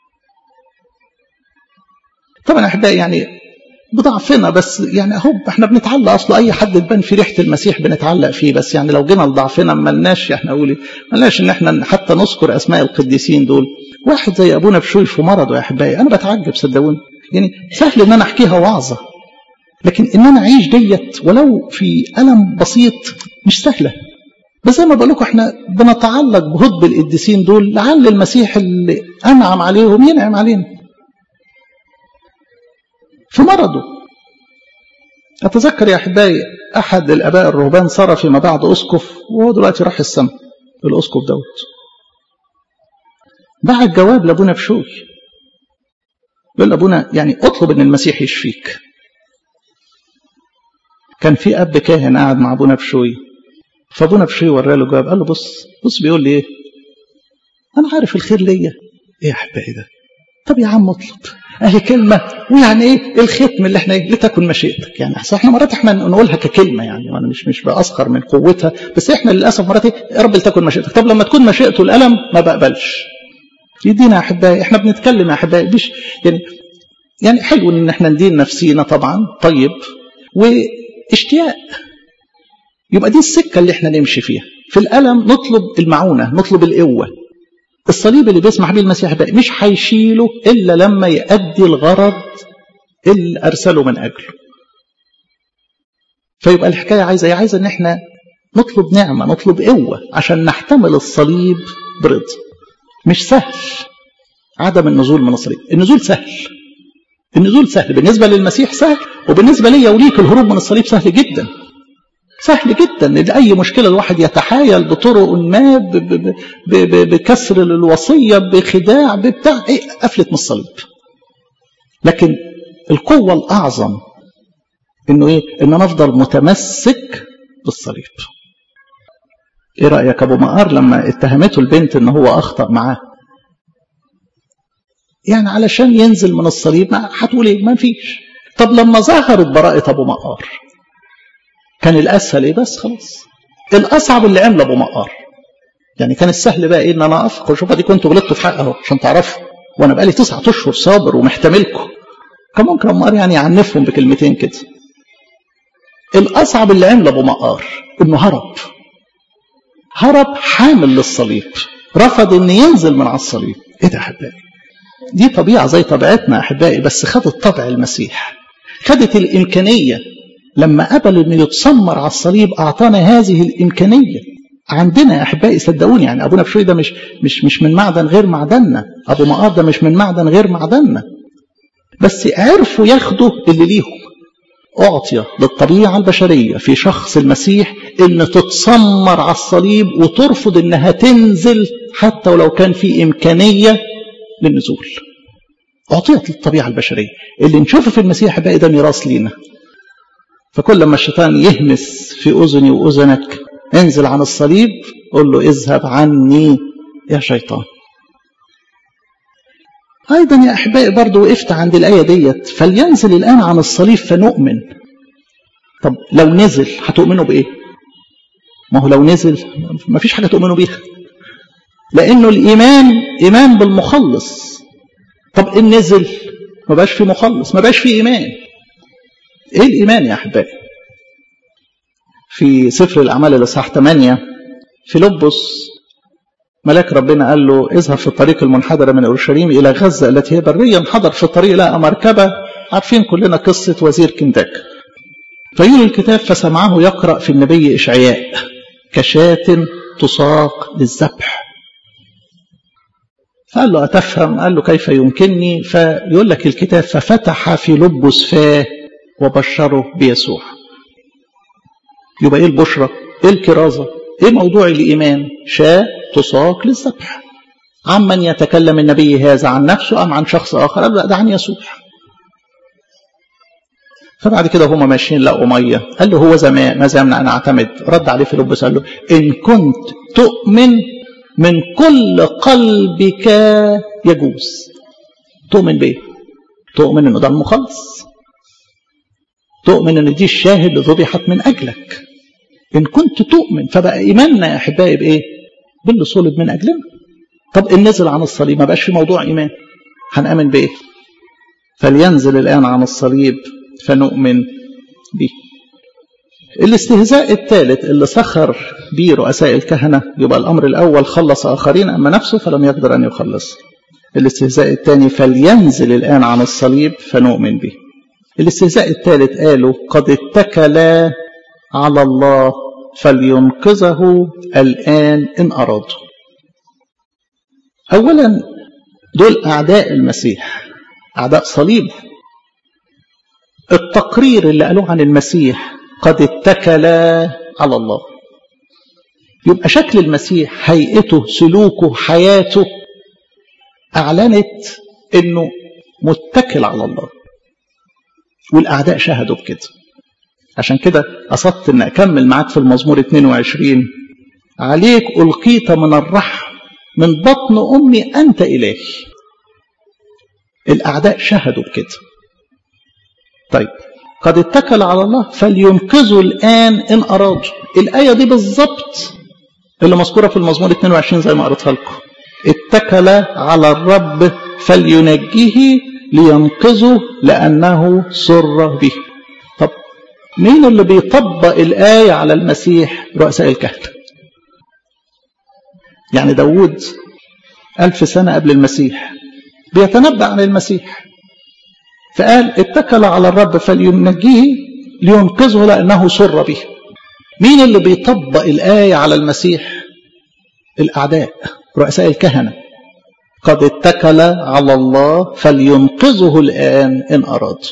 Speaker 1: طبعا احبائي يعني بضعفنا بس يعني اهو احنا بنتعلق اصلا اي حد تبان في ريحه المسيح بنتعلق فيه بس يعني لو جينا لضعفنا ملناش احنا اقول ملناش ان احنا حتى نذكر اسماء القديسين دول واحد زي ابونا بشوي في مرضه يا احبائي انا بتعجب صدقوني يعني سهل ان انا احكيها وعظه لكن ان انا اعيش ديت ولو في الم بسيط مش سهله بس زي ما بقول لكم احنا بنتعلق بهدب القديسين دول لعل المسيح اللي انعم عليهم ينعم علينا في مرضه اتذكر يا احبائي احد الاباء الرهبان صار فيما بعد اسقف وهو دلوقتي راح السماء الاسقف دوت بعت جواب لابونا بشوي يقول لابونا يعني اطلب ان المسيح يشفيك كان في اب كاهن قاعد مع ابونا بشوي فابونا بشوي وراه له جواب قال له بص بص بيقول لي ايه انا عارف الخير ليا ايه يا احبائي ده طب يا عم اطلب اهي كلمه ويعني ايه الختم اللي احنا ايه لتكن مشيئتك يعني اصل احنا مرات احنا نقولها ككلمه يعني وانا مش مش باسخر من قوتها بس احنا للاسف مرات ايه يا رب لتكن مشيئتك طب لما تكون مشيئته الالم ما بقبلش يدينا يا احبائي احنا بنتكلم يا احبائي مش يعني يعني حلو ان احنا ندين نفسينا طبعا طيب واشتياق يبقى دي السكه اللي احنا نمشي فيها في الالم نطلب المعونه نطلب القوه الصليب اللي بيسمح بيه المسيح بقى مش هيشيله الا لما يؤدي الغرض اللي ارسله من اجله فيبقى الحكايه عايزه ايه عايزه ان احنا نطلب نعمه نطلب قوه عشان نحتمل الصليب برضا مش سهل عدم النزول من الصليب النزول سهل النزول سهل بالنسبه للمسيح سهل وبالنسبه ليا وليك الهروب من الصليب سهل جدا سهل جدا ان اي مشكله الواحد يتحايل بطرق ما ب ب ب بكسر الوصيه بخداع ببتاع ايه قفلت من الصليب لكن القوه الاعظم انه ايه ان انا افضل متمسك بالصليب ايه رايك ابو مقار لما اتهمته البنت ان هو اخطا معاه يعني علشان ينزل من الصليب ما هتقول ايه ما فيش طب لما ظهرت براءه ابو مقار كان الاسهل ايه بس خلاص الاصعب اللي عمل ابو مقار يعني كان السهل بقى ايه ان انا افق وشوف دي كنت غلطت في حق اهو عشان تعرفوا وانا بقالي تسعة اشهر صابر ومحتملكم كان ممكن ابو مقار يعني يعنفهم بكلمتين كده الاصعب اللي عمل ابو مقار انه هرب هرب حامل للصليب رفض ان ينزل من على الصليب ايه ده يا احبائي دي طبيعه زي طبيعتنا يا احبائي بس خدت طبع المسيح خدت الامكانيه لما قبل انه يتسمر على الصليب اعطانا هذه الامكانيه عندنا يا احبائي صدقوني يعني ابونا بشوي ده مش مش مش من معدن غير معدننا ابو مقار ده مش من معدن غير معدننا بس عرفوا ياخدوا اللي ليهم اعطي للطبيعه البشريه في شخص المسيح ان تتسمر على الصليب وترفض انها تنزل حتى ولو كان في امكانيه للنزول اعطيت للطبيعه البشريه اللي نشوفه في المسيح بقى ده ميراث لينا فكل ما الشيطان يهمس في اذني واذنك انزل عن الصليب قل له اذهب عني يا شيطان ايضا يا احبائي برضو وقفت عند الايه ديت فلينزل الان عن الصليب فنؤمن طب لو نزل هتؤمنوا بايه ما هو لو نزل ما فيش حاجه تؤمنوا بيها لانه الايمان ايمان بالمخلص طب ان نزل ما بقاش في مخلص ما بقاش في ايمان ايه الايمان يا احبائي في سفر الاعمال الاصحاح 8 فيلبس ملاك ربنا قال له اذهب في الطريق المنحدر من اورشليم الى غزه التي هي بريه انحدر في الطريق لقى مركبه عارفين كلنا قصه وزير كنداك فيقول الكتاب فسمعه يقرا في النبي اشعياء كشاة تساق للذبح فقال له أتفهم قال له كيف يمكنني فيقول لك الكتاب ففتح في لبس فاه وبشره بيسوع يبقى ايه البشرة ايه الكرازة ايه موضوع الايمان شاة تساق للذبح عمن يتكلم النبي هذا عن نفسه ام عن شخص اخر قال لا ده عن يسوع فبعد كده هما ماشيين لقوا ميه قال له هو زمان ماذا يمنع ان اعتمد رد عليه فيلبس قال له ان كنت تؤمن من كل قلبك يجوز تؤمن بايه تؤمن انه ده المخلص تؤمن ان دي الشاهد اللي ذبحت من اجلك ان كنت تؤمن فبقى ايماننا يا احبائي بايه باللي صلب من اجلنا طب ان نزل عن الصليب ما بقاش في موضوع ايمان هنامن بايه فلينزل الان عن الصليب فنؤمن به الاستهزاء الثالث اللي سخر به رؤساء الكهنة يبقى الأمر الأول خلص آخرين أما نفسه فلم يقدر أن يخلص الاستهزاء الثاني فلينزل الآن عن الصليب فنؤمن به الاستهزاء الثالث قالوا قد اتكل على الله فلينقذه الآن إن أرادوا أولا دول أعداء المسيح أعداء صليب التقرير اللي قالوه عن المسيح قد اتكل على الله يبقى شكل المسيح هيئته سلوكه حياته أعلنت أنه متكل على الله والأعداء شهدوا بكده عشان كده قصدت أن أكمل معاك في المزمور 22 عليك ألقيت من الرحم من بطن أمي أنت إلهي الأعداء شهدوا بكده طيب قد اتكل على الله فلينقذوا الآن إن أرادوا الآية دي بالظبط اللي مذكورة في المزمور 22 زي ما قريتها لكم اتكل على الرب فلينجيه لينقذه لأنه سر به طب مين اللي بيطبق الآية على المسيح رؤساء الكهنة يعني داود ألف سنة قبل المسيح بيتنبأ عن المسيح فقال اتكل على الرب فلينجيه لينقذه لأنه سر به مين اللي بيطبق الآية على المسيح الأعداء رؤساء الكهنة قد اتكل على الله فلينقذه الآن إن أراد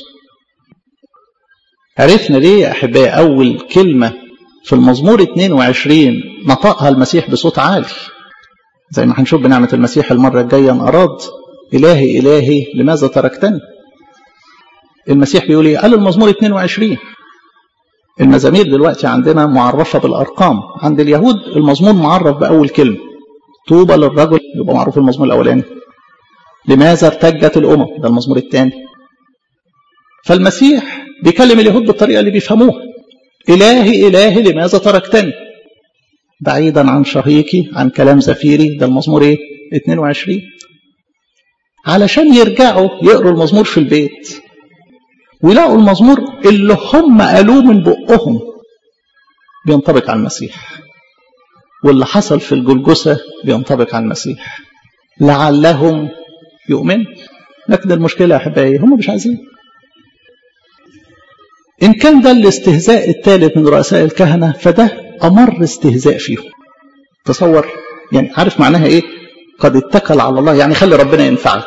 Speaker 1: عرفنا ليه يا أحبائي أول كلمة في المزمور 22 نطقها المسيح بصوت عالي زي ما هنشوف بنعمة المسيح المرة الجاية إن أراد إلهي إلهي لماذا تركتني المسيح بيقول ايه قال المزمور 22 المزامير دلوقتي عندنا معرفة بالأرقام عند اليهود المزمور معرف بأول كلمة طوبى للرجل يبقى معروف المزمور الأولاني لماذا ارتجت الأمم ده المزمور الثاني فالمسيح بيكلم اليهود بالطريقة اللي بيفهموها إلهي إلهي لماذا تركتني بعيدا عن شهيقي عن كلام زفيري ده المزمور ايه 22 علشان يرجعوا يقروا المزمور في البيت ويلاقوا المزمور اللي هم قالوه من بقهم بينطبق على المسيح واللي حصل في الجلجسة بينطبق على المسيح لعلهم يؤمن لكن المشكلة يا أحبائي هم مش عايزين إن كان ده الاستهزاء الثالث من رؤساء الكهنة فده أمر استهزاء فيهم تصور يعني عارف معناها إيه قد اتكل على الله يعني خلي ربنا ينفعك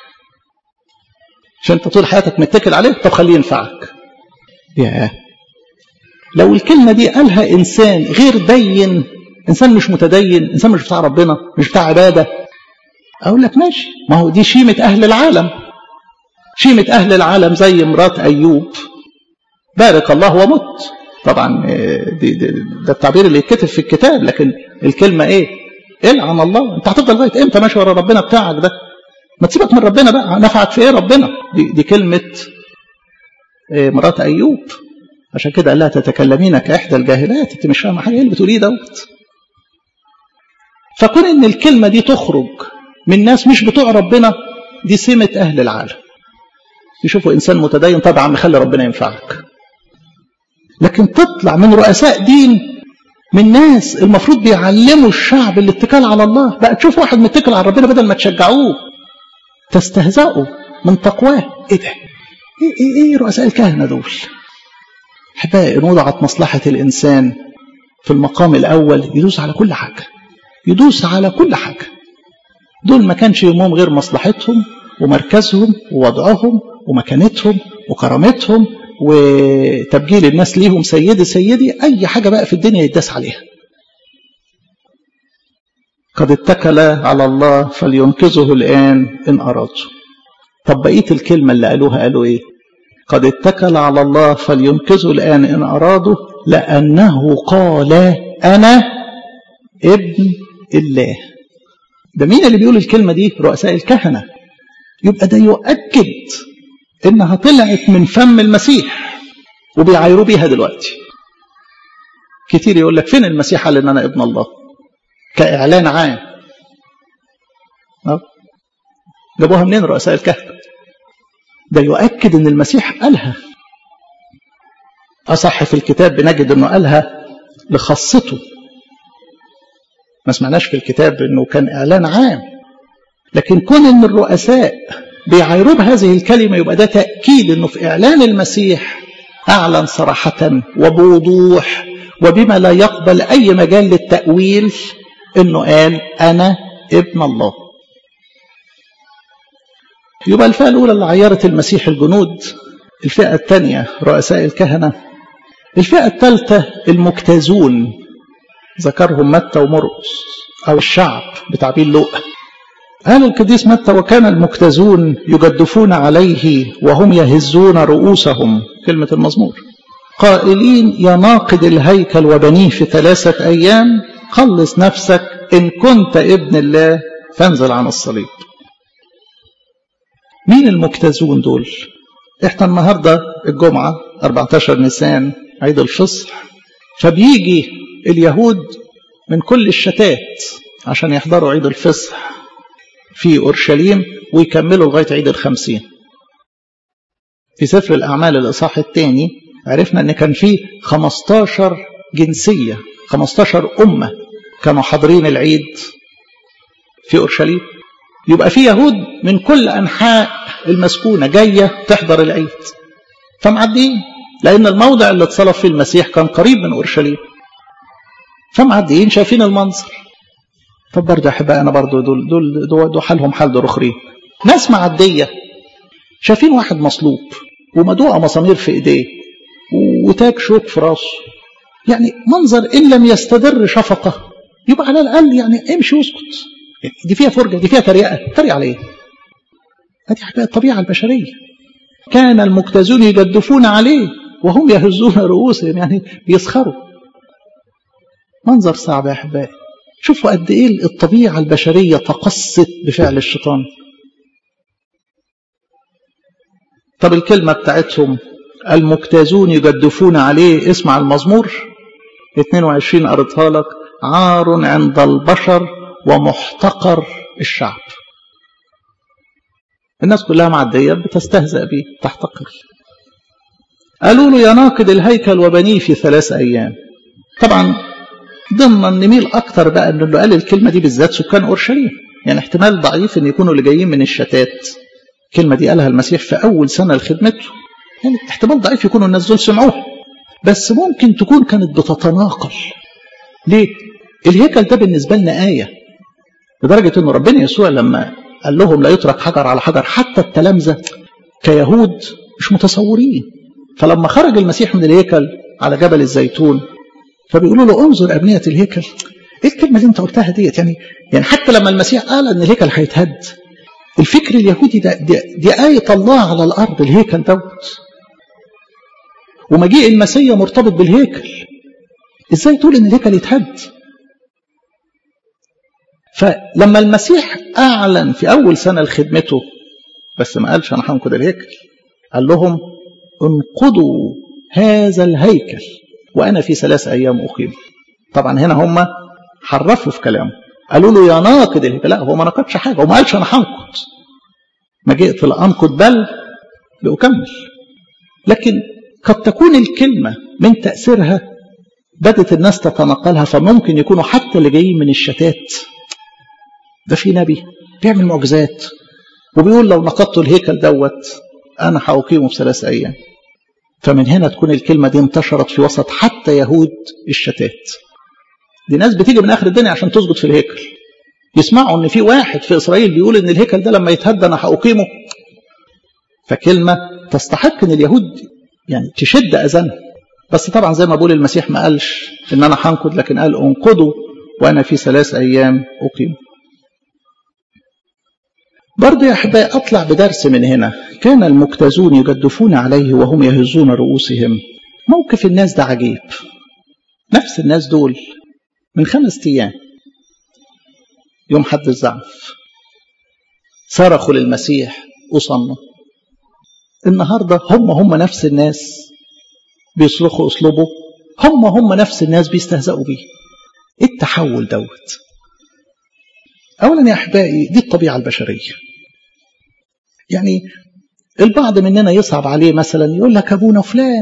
Speaker 1: عشان انت طول حياتك متكل عليه طب خليه ينفعك يا لو الكلمة دي قالها إنسان غير دين إنسان مش متدين إنسان مش بتاع ربنا مش بتاع عبادة أقول لك ماشي ما هو دي شيمة أهل العالم شيمة أهل العالم زي مرات أيوب بارك الله ومت طبعا دي دي ده التعبير اللي يتكتب في الكتاب لكن الكلمة إيه العن الله انت هتفضل لغايه امتى ماشي ورا ربنا بتاعك ده ما تسيبك من ربنا بقى نفعك في ايه ربنا دي, دي كلمه إيه مرات ايوب عشان كده قال لها تتكلمين كاحدى الجاهلات انت مش فاهمه حاجه ايه اللي بتقوليه دوت فكون ان الكلمه دي تخرج من ناس مش بتوع ربنا دي سمه اهل العالم يشوفوا انسان متدين طبعا خلي ربنا ينفعك لكن تطلع من رؤساء دين من ناس المفروض بيعلموا الشعب الاتكال على الله بقى تشوف واحد متكل على ربنا بدل ما تشجعوه تستهزئوا من تقواه ايه ده ايه, إيه, إيه رؤساء الكهنه دول احبائي ان وضعت مصلحه الانسان في المقام الاول يدوس على كل حاجه يدوس على كل حاجه دول ما كانش يهمهم غير مصلحتهم ومركزهم ووضعهم ومكانتهم وكرامتهم وتبجيل الناس ليهم سيدي سيدي أي حاجة بقى في الدنيا يداس عليها قد اتكل على الله فلينقذه الآن إن أرادوا طب بقية الكلمة اللي قالوها قالوا إيه قد اتكل على الله فلينقذه الآن إن أرادوا لأنه قال أنا ابن الله ده مين اللي بيقول الكلمة دي رؤساء الكهنة يبقى ده يؤكد انها طلعت من فم المسيح وبيعايروا بيها دلوقتي كتير يقول لك فين المسيح قال ان انا ابن الله كاعلان عام جابوها منين رؤساء الكهنه ده يؤكد ان المسيح قالها اصح في الكتاب بنجد انه قالها لخاصته ما سمعناش في الكتاب انه كان اعلان عام لكن كون ان الرؤساء بيعايروا بهذه الكلمة يبقى ده تأكيد أنه في إعلان المسيح أعلن صراحة وبوضوح وبما لا يقبل أي مجال للتأويل أنه قال أنا ابن الله يبقى الفئة الأولى اللي عيرت المسيح الجنود الفئة الثانية رؤساء الكهنة الفئة الثالثة المجتازون ذكرهم متى ومرقس أو الشعب بتعبير لوقا قال القديس متى وكان المجتازون يجدفون عليه وهم يهزون رؤوسهم كلمة المزمور قائلين يا ناقد الهيكل وبنيه في ثلاثة أيام خلص نفسك إن كنت ابن الله فانزل عن الصليب مين المجتازون دول احنا النهاردة الجمعة 14 نيسان عيد الفصح فبيجي اليهود من كل الشتات عشان يحضروا عيد الفصح في أورشليم ويكملوا لغاية عيد الخمسين في سفر الأعمال الإصحاح الثاني عرفنا أن كان في 15 جنسية 15 أمة كانوا حاضرين العيد في أورشليم يبقى في يهود من كل أنحاء المسكونة جاية تحضر العيد فمعديين لأن الموضع اللي اتصلب فيه المسيح كان قريب من أورشليم فمعديين شايفين المنظر طب برضه يا احبائي انا برضه دول دول دول, دول حالهم حال دول اخرين ناس معديه شايفين واحد مصلوب ومدوقه مسامير في ايديه وتاج شوك في راسه يعني منظر ان لم يستدر شفقه يبقى على الاقل يعني امشي واسكت يعني دي فيها فرجه دي فيها تريقه تريق على ايه؟ هذه حاجه الطبيعه البشريه كان المجتازون يجدفون عليه وهم يهزون رؤوسهم يعني بيسخروا منظر صعب يا احبائي شوفوا قد ايه الطبيعه البشريه تقصت بفعل الشيطان طب الكلمه بتاعتهم المجتازون يجدفون عليه اسمع المزمور 22 قريتها لك عار عند البشر ومحتقر الشعب الناس كلها معديه بتستهزأ بيه تحتقر قالوا له يا ناقد الهيكل وبنيه في ثلاث ايام طبعا ضمن نميل اكتر بقى انه اللي قال الكلمه دي بالذات سكان اورشليم يعني احتمال ضعيف ان يكونوا اللي جايين من الشتات الكلمه دي قالها المسيح في اول سنه لخدمته يعني احتمال ضعيف يكونوا الناس دول سمعوها بس ممكن تكون كانت بتتناقل ليه؟ الهيكل ده بالنسبة لنا آية لدرجة أن ربنا يسوع لما قال لهم لا يترك حجر على حجر حتى التلامذة كيهود مش متصورين فلما خرج المسيح من الهيكل على جبل الزيتون فبيقولوا له انظر أبنية الهيكل ايه الكلمة اللي انت قلتها ديت يعني يعني حتى لما المسيح قال ان الهيكل هيتهد الفكر اليهودي ده دي, دي آية الله على الأرض الهيكل دوت ومجيء المسيح مرتبط بالهيكل ازاي تقول ان الهيكل يتهد فلما المسيح أعلن في أول سنة لخدمته بس ما قالش أنا هنقض الهيكل قال لهم انقضوا هذا الهيكل وأنا في ثلاث أيام أقيم طبعا هنا هم حرفوا في كلامه قالوا له يا ناقد الهيكل لا هو ما نقدش حاجة وما قالش أنا هنقض ما جئت لأنقض بل لأكمل لكن قد تكون الكلمة من تأثيرها بدت الناس تتنقلها فممكن يكونوا حتى اللي جايين من الشتات ده في نبي بيعمل معجزات وبيقول لو نقضت الهيكل دوت انا هاقيمه في ثلاث ايام فمن هنا تكون الكلمه دي انتشرت في وسط حتى يهود الشتات دي ناس بتيجي من اخر الدنيا عشان تسجد في الهيكل يسمعوا ان في واحد في اسرائيل بيقول ان الهيكل ده لما يتهدى انا هاقيمه فكلمه تستحق ان اليهود يعني تشد اذانهم بس طبعا زي ما بقول المسيح ما قالش ان انا هنقض لكن قال انقضوا وانا في ثلاث ايام اقيم برضه يا احبائي اطلع بدرس من هنا كان المجتازون يجدفون عليه وهم يهزون رؤوسهم موقف الناس ده عجيب نفس الناس دول من خمس ايام يوم حد الزعف صرخوا للمسيح وصنوا النهارده هم هم نفس الناس بيصرخوا اسلوبه هم هم نفس الناس بيستهزئوا بيه ايه التحول دوت اولا يا احبائي دي الطبيعه البشريه يعني البعض مننا يصعب عليه مثلا يقول لك ابونا فلان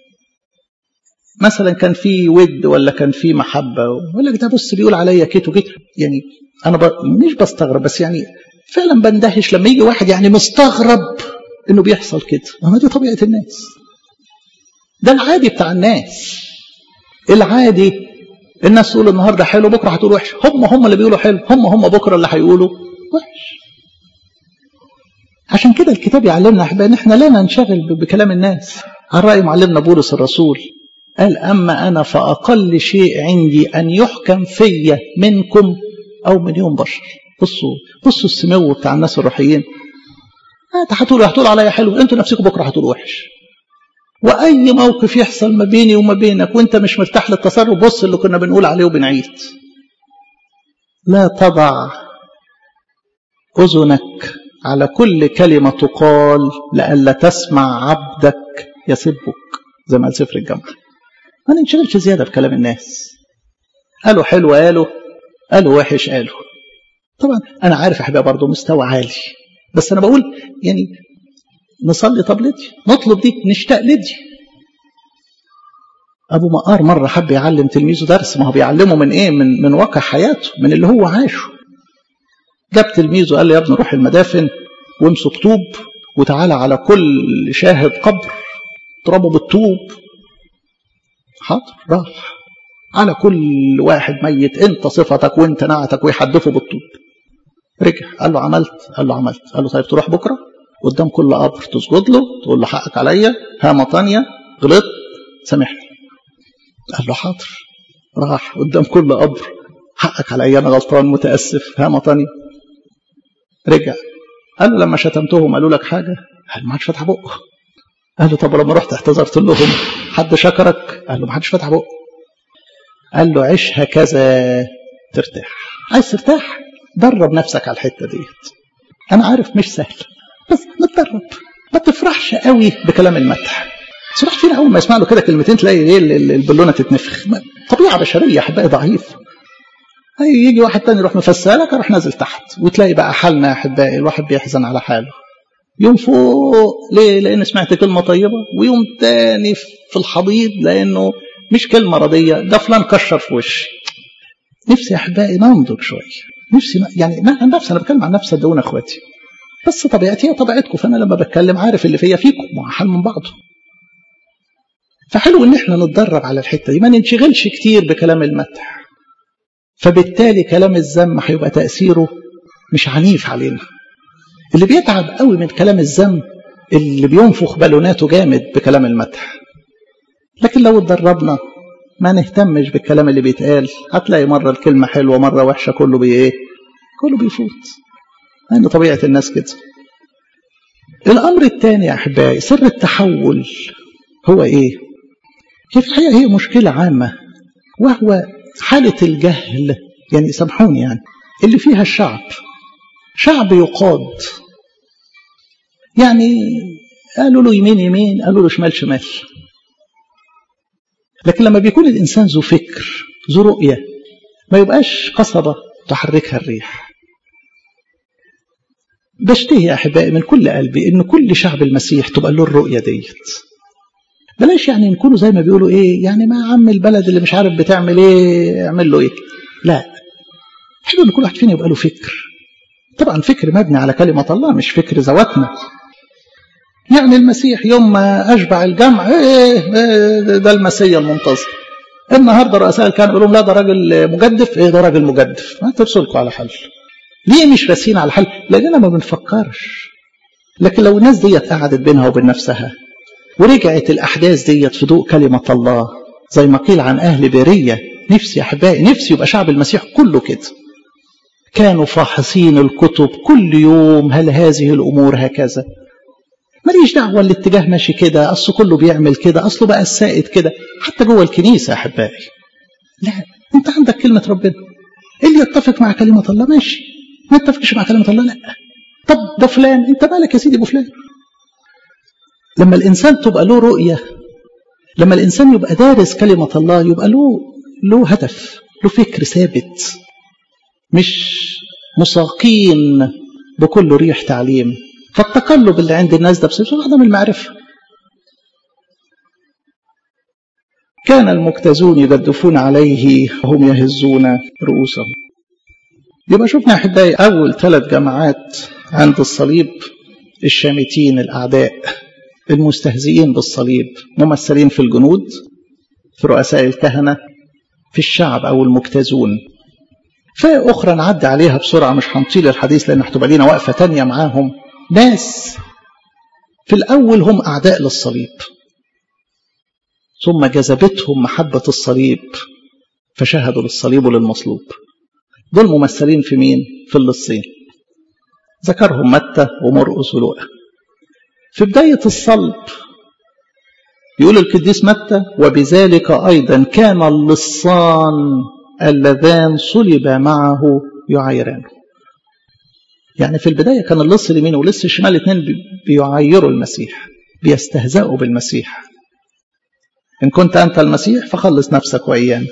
Speaker 1: مثلا كان في ود ولا كان في محبه يقول لك ده بص بيقول عليا كيت وكيت يعني انا ب... مش بستغرب بس يعني فعلا بندهش لما يجي واحد يعني مستغرب انه بيحصل كده ما دي طبيعه الناس ده العادي بتاع الناس العادي الناس تقول النهارده حلو بكره هتقول وحش هم هم اللي بيقولوا حلو هم هم بكره اللي هيقولوا وحش عشان كده الكتاب يعلمنا احبائي ان احنا لا ننشغل بكلام الناس على راي معلمنا بولس الرسول قال اما انا فاقل شيء عندي ان يحكم في منكم او من يوم بشر بصوا بصوا السمو بتاع الناس الروحيين انت هتقولوا هتقولوا عليا حلو انتوا نفسكم بكره هتقولوا وحش واي موقف يحصل ما بيني وما بينك وانت مش مرتاح للتصرف بص اللي كنا بنقول عليه وبنعيد لا تضع اذنك على كل كلمه تقال لئلا تسمع عبدك يسبك زي ما قال سفر الجامعه ما ننشغلش زياده بكلام الناس قالوا حلو قالوا قالوا وحش قالوا طبعا انا عارف يا حبيبي برضه مستوى عالي بس انا بقول يعني نصلي طب لدي نطلب دي نشتاق لدي ابو مقار مره حب يعلم تلميذه درس ما هو بيعلمه من ايه من من واقع حياته من اللي هو عاشه جاب تلميذه قال له يا ابني روح المدافن وامسك طوب وتعالى على كل شاهد قبر اضربه بالطوب حاضر راح على كل واحد ميت انت صفتك وانت نعتك ويحدفه بالطوب رجع قال له عملت قال له عملت قال له طيب تروح بكره قدام كل قبر تسجد له تقول له حقك عليا هامة تانية غلطت سامحني قال له حاضر راح قدام كل قبر حقك عليا انا غلطان متاسف هامة تانية رجع قال له لما شتمتهم قالوا لك حاجه قال ما حدش فتح بقه قال له طب لما رحت اعتذرت لهم حد شكرك قال له ما حدش فتح بقه قال له عيش هكذا ترتاح عايز ترتاح درب نفسك على الحته ديت انا عارف مش سهل بس نتدرب ما تفرحش قوي بكلام المدح بس واحد فينا اول ما يسمع له كده كلمتين تلاقي ايه البالونه تتنفخ طبيعه بشريه احبائي ضعيف يجي واحد تاني يروح مفسرك اروح نازل تحت وتلاقي بقى حالنا يا احبائي الواحد بيحزن على حاله يوم فوق ليه لان سمعت كلمه طيبه ويوم تاني في الحضيض لانه مش كلمه رضيه ده فلان كشر في وشي نفسي يا احبائي ننضج شويه نفسي يعني ما عن نفسي انا بتكلم عن نفسي صدقوني اخواتي بس طبيعتي هي طبيعتكم فانا لما بتكلم عارف اللي فيا فيكم مع حال من بعضه فحلو ان احنا نتدرب على الحته دي ما ننشغلش كتير بكلام المدح فبالتالي كلام الذم هيبقى تاثيره مش عنيف علينا اللي بيتعب قوي من كلام الذم اللي بينفخ بالوناته جامد بكلام المدح لكن لو اتدربنا ما نهتمش بالكلام اللي بيتقال هتلاقي مرة الكلمة حلوة مرة وحشة كله بي ايه كله بيفوت لأن طبيعة الناس كده الأمر الثاني يا أحبائي سر التحول هو إيه؟ هي في الحقيقة هي مشكلة عامة وهو حالة الجهل يعني سامحوني يعني اللي فيها الشعب شعب يقاد يعني قالوا له يمين يمين قالوا له شمال شمال لكن لما بيكون الإنسان ذو فكر ذو رؤية ما يبقاش قصبة تحركها الريح بشتهي يا أحبائي من كل قلبي إن كل شعب المسيح تبقى له الرؤية ديت بلاش يعني نكونوا زي ما بيقولوا إيه يعني ما عم البلد اللي مش عارف بتعمل إيه اعمل له إيه لا حلو إن كل واحد فينا يبقى له فكر طبعا فكر مبني على كلمة الله مش فكر ذواتنا يعني المسيح يوم ما أشبع الجمع إيه ده المسيح المنتظر النهارده رؤساء كانوا يقولوا لا ده راجل مجدف ايه ده راجل مجدف ما ترسلكم على حل ليه مش راسين على حل لاننا ما بنفكرش لكن لو الناس ديت قعدت بينها وبين نفسها ورجعت الاحداث ديت في ضوء كلمه الله زي ما قيل عن اهل بيريه نفسي يا احبائي نفسي يبقى شعب المسيح كله كده كانوا فاحصين الكتب كل يوم هل هذه الامور هكذا ماليش دعوه الاتجاه ماشي كده اصل كله بيعمل كده اصله بقى السائد كده حتى جوه الكنيسه يا احبائي لا انت عندك كلمه ربنا اللي يتفق مع كلمه الله ماشي ما يتفقش مع كلمه الله لا طب ده فلان انت مالك يا سيدي ابو فلان لما الانسان تبقى له رؤيه لما الانسان يبقى دارس كلمه الله يبقى له له هدف له فكر ثابت مش مساقين بكل ريح تعليم فالتقلب اللي عند الناس ده بسبب عدم المعرفة كان المجتازون يجدفون عليه وهم يهزون رؤوسهم يبقى شفنا أحبائي أول ثلاث جماعات عند الصليب الشامتين الأعداء المستهزئين بالصليب ممثلين في الجنود في رؤساء الكهنة في الشعب أو المجتازون فئة أخرى نعدي عليها بسرعة مش هنطيل الحديث لأن هتبقى لينا وقفة تانية معاهم ناس في الأول هم أعداء للصليب ثم جذبتهم محبة الصليب فشهدوا للصليب وللمصلوب دول ممثلين في مين؟ في اللصين ذكرهم متى ومرقس ولوقا في بداية الصلب يقول القديس متى وبذلك أيضا كان اللصان اللذان صلب معه يعايرانه يعني في البداية كان اللص اليمين واللص الشمال الاثنين بيعايروا المسيح بيستهزئوا بالمسيح إن كنت أنت المسيح فخلص نفسك وإيانا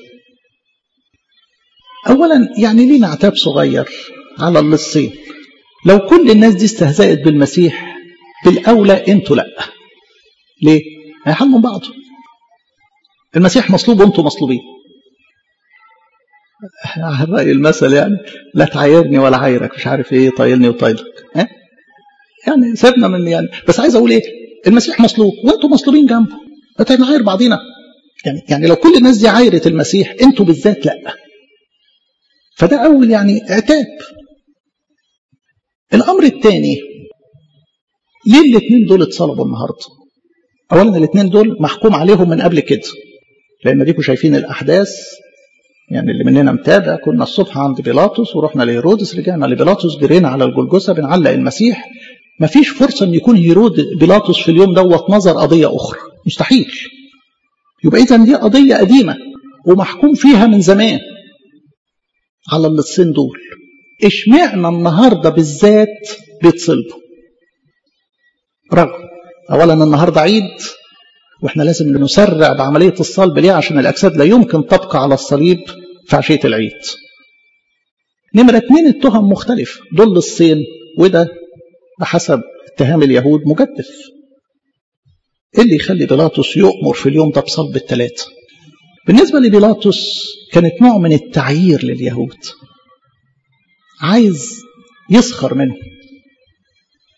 Speaker 1: أولا يعني لينا عتاب صغير على اللصين لو كل الناس دي استهزأت بالمسيح بالأولى أنتوا لأ ليه؟ هيحل من بعضه المسيح مصلوب وأنتوا مصلوبين على رأي المثل يعني لا تعايرني ولا عايرك مش عارف ايه طايلني وطايلك ها يعني سيبنا من يعني بس عايز اقول ايه المسيح مصلوب وانتم مصلوبين جنبه نعاير بعضينا يعني يعني لو كل الناس دي عايرة المسيح انتوا بالذات لا فده اول يعني عتاب الامر الثاني ليه الاثنين دول اتصلبوا النهارده اولا الاثنين دول محكوم عليهم من قبل كده لان ديكوا شايفين الاحداث يعني اللي مننا متابع كنا الصبح عند بيلاطس ورحنا لهيرودس رجعنا لبيلاطس جرينا على الجلجسة بنعلق المسيح مفيش فرصة ان يكون هيرود بيلاطس في اليوم دوت نظر قضية أخرى مستحيل يبقى إذا دي قضية قديمة ومحكوم فيها من زمان على اللصين دول اشمعنا النهاردة بالذات بيتصلبوا رغم أولا النهاردة عيد واحنا لازم نسرع بعملية الصلب ليه عشان الأجساد لا يمكن تبقى على الصليب في عشية العيد نمرة اتنين التهم مختلف دول الصين وده بحسب اتهام اليهود مجدف ايه اللي يخلي بيلاطس يؤمر في اليوم ده بصلب الثلاثة بالنسبة لبيلاطس كانت نوع من التعيير لليهود عايز يسخر منه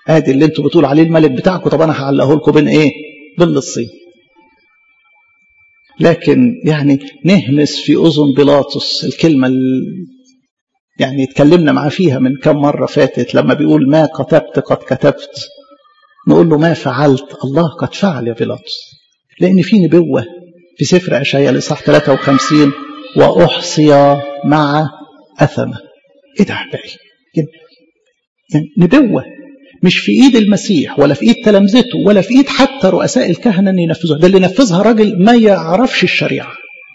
Speaker 1: ادي اللي انتوا بتقولوا عليه الملك بتاعكم طب انا هعلقه لكم بين ايه بين للصين لكن يعني نهمس في اذن بيلاطس الكلمه اللي يعني اتكلمنا معاه فيها من كم مره فاتت لما بيقول ما كتبت قد كتبت نقول له ما فعلت الله قد فعل يا بيلاطس لان في نبوه في سفر اشعياء الاصحاح 53 واحصي مع اثمه ايه ده احبائي يعني نبوه مش في ايد المسيح ولا في ايد تلامذته ولا في ايد حتى رؤساء الكهنه ان ينفذوها ده اللي نفذها راجل ما يعرفش الشريعه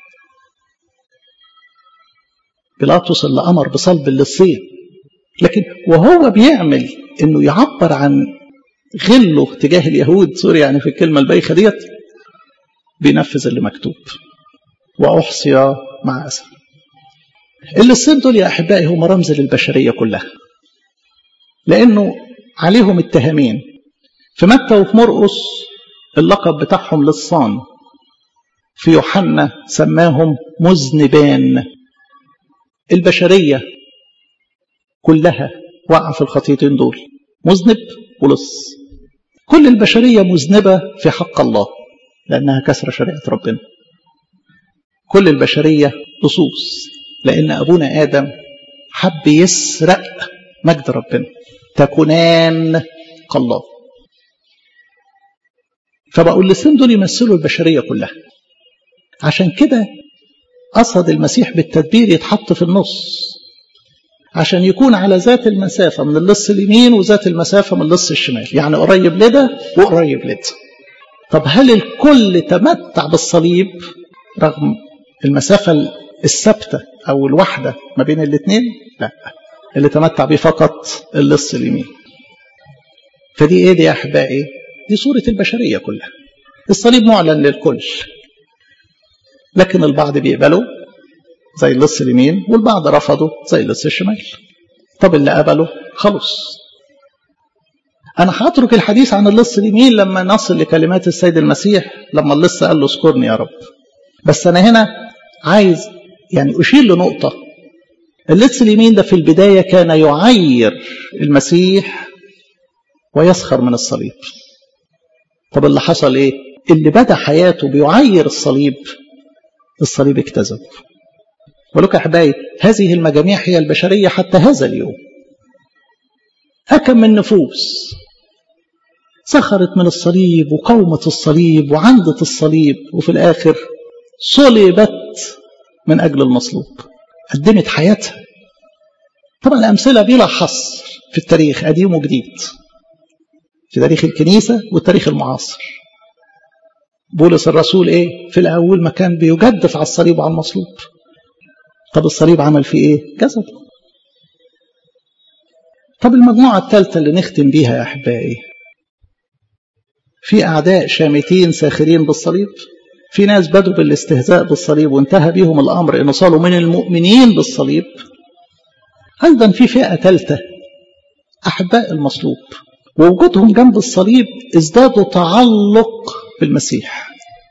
Speaker 1: بيلاطس اللي امر بصلب اللصين لكن وهو بيعمل انه يعبر عن غله تجاه اليهود سوري يعني في الكلمه البايخه ديت بينفذ اللي مكتوب واحصي مع اسد اللصين دول يا احبائي هم رمز للبشريه كلها لانه عليهم اتهامين في متى وفي مرقس اللقب بتاعهم لصان في يوحنا سماهم مذنبان البشريه كلها وقع في الخطيتين دول مذنب ولص كل البشريه مذنبه في حق الله لانها كسر شريعه ربنا كل البشريه لصوص لان ابونا ادم حب يسرق مجد ربنا تكونان كالله فبقول الاثنين دول يمثلوا البشرية كلها عشان كده قصد المسيح بالتدبير يتحط في النص عشان يكون على ذات المسافة من اللص اليمين وذات المسافة من اللص الشمال يعني قريب لده وقريب لده طب هل الكل تمتع بالصليب رغم المسافة الثابتة أو الواحدة ما بين الاثنين لا اللي تمتع بيه فقط اللص اليمين فدي ايه دي يا احبائي دي صورة البشرية كلها الصليب معلن للكل لكن البعض بيقبله زي اللص اليمين والبعض رفضه زي اللص الشمال طب اللي قبله خلص انا هترك الحديث عن اللص اليمين لما نصل لكلمات السيد المسيح لما اللص قال له اذكرني يا رب بس انا هنا عايز يعني اشير لنقطه اللص اليمين ده في البداية كان يعير المسيح ويسخر من الصليب طب اللي حصل ايه اللي بدأ حياته بيعير الصليب الصليب اكتذب ولك أحبائي هذه المجاميع هي البشرية حتى هذا اليوم أكم من نفوس سخرت من الصليب وقومت الصليب وعندت الصليب وفي الآخر صلبت من أجل المصلوب قدمت حياتها طبعا الأمثلة بلا حصر في التاريخ قديم وجديد في تاريخ الكنيسة والتاريخ المعاصر بولس الرسول ايه في الأول ما كان بيجدف على الصليب وعلى المصلوب طب الصليب عمل فيه ايه جسد طب المجموعة الثالثة اللي نختم بيها يا أحبائي في أعداء شامتين ساخرين بالصليب في ناس بدوا بالاستهزاء بالصليب وانتهى بيهم الأمر إنه صاروا من المؤمنين بالصليب أيضا في فئة ثالثة أحباء المصلوب ووجودهم جنب الصليب ازدادوا تعلق بالمسيح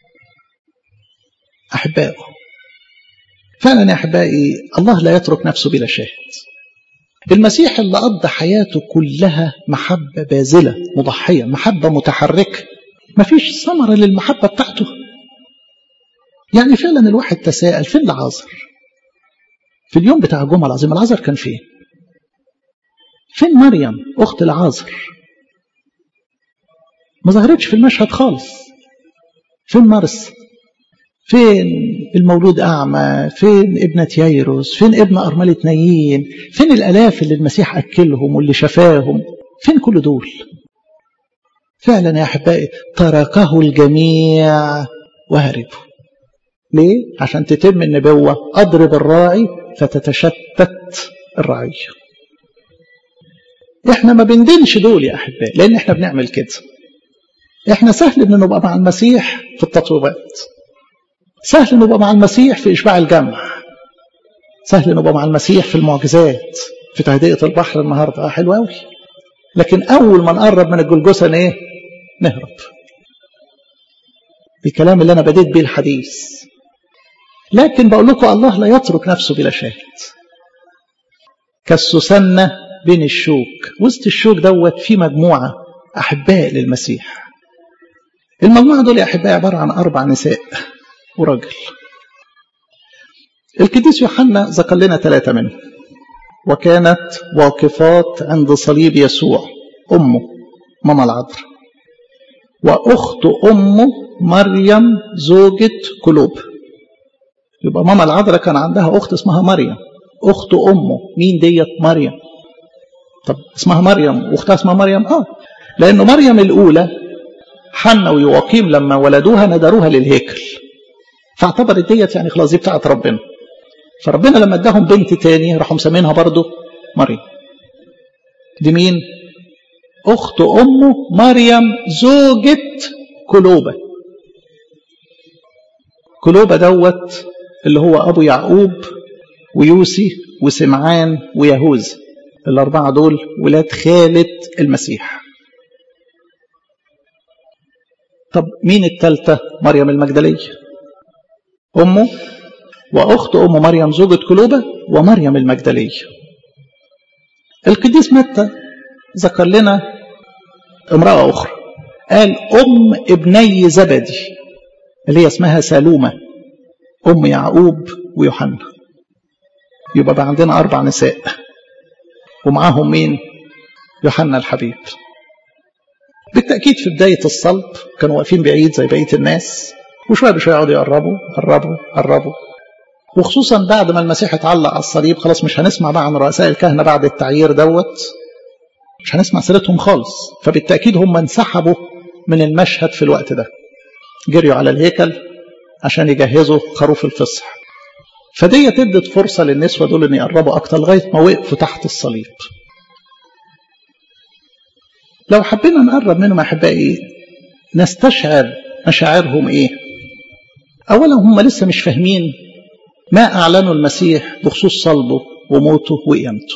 Speaker 1: أحبائه فعلا يا أحبائي الله لا يترك نفسه بلا شاهد المسيح اللي قضى حياته كلها محبة باذلة مضحية محبة متحركة مفيش ثمرة للمحبة بتاعته يعني فعلا الواحد تساءل فين العازر في اليوم بتاع الجمعة العظيمة العازر كان فين فين مريم أخت العازر ما ظهرتش في المشهد خالص فين مرس فين المولود أعمى فين ابنة ييروس فين ابن أرملة نايين فين الألاف اللي المسيح أكلهم واللي شفاهم فين كل دول فعلا يا أحبائي تركه الجميع وهربوا ليه؟ عشان تتم النبوة أضرب الراعي فتتشتت الرعية احنا ما بندينش دول يا أحبائي لأن احنا بنعمل كده احنا سهل ان نبقى مع المسيح في التطويبات سهل نبقى مع المسيح في إشباع الجمع سهل نبقى مع المسيح في المعجزات في تهدئة البحر النهاردة آه حلو قوي لكن أول ما نقرب من الجلجسة إيه؟ نهرب الكلام اللي أنا بديت بيه الحديث لكن بقول لكم الله لا يترك نفسه بلا شاهد كالسسنة بين الشوك وسط الشوك دوت في مجموعة أحباء للمسيح المجموعة دول يا أحباء عبارة عن أربع نساء وراجل القديس يوحنا ذكر لنا ثلاثة منهم وكانت واقفات عند صليب يسوع أمه ماما العذراء وأخت أمه مريم زوجة كلوب يبقى ماما العذراء كان عندها أخت اسمها مريم أخت أمه مين ديت مريم طب اسمها مريم واختها اسمها مريم اه لأنه مريم الأولى حنا ويواقيم لما ولدوها ندروها للهيكل فاعتبرت ديت يعني خلاص دي بتاعت ربنا فربنا لما اداهم بنت تاني راحوا مسمينها برضه مريم دي مين اخت امه مريم زوجة كلوبة كلوبة دوت اللي هو ابو يعقوب ويوسي وسمعان ويهوذا الاربعه دول ولاد خالة المسيح طب مين التالتة مريم المجدلية امه واخت ام مريم زوجة كلوبة ومريم المجدلية القديس متى ذكر لنا امرأة أخرى قال أم ابني زبدي اللي هي اسمها سالومة أم يعقوب ويوحنا يبقى بقى عندنا أربع نساء ومعاهم مين يوحنا الحبيب بالتأكيد في بداية الصلب كانوا واقفين بعيد زي بقية الناس وشوية بشوية يقعدوا يقربوا قربوا قربوا وخصوصا بعد ما المسيح اتعلق على الصليب خلاص مش هنسمع بقى عن رؤساء الكهنة بعد التعيير دوت مش هنسمع سيرتهم خالص فبالتأكيد هم انسحبوا من المشهد في الوقت ده جريوا على الهيكل عشان يجهزوا خروف الفصح فدي ادت فرصة للنسوة دول ان يقربوا اكتر لغاية ما وقفوا تحت الصليب لو حبينا نقرب منهم احبائي نستشعر مشاعرهم ايه اولا هم لسه مش فاهمين ما اعلنوا المسيح بخصوص صلبه وموته وقيامته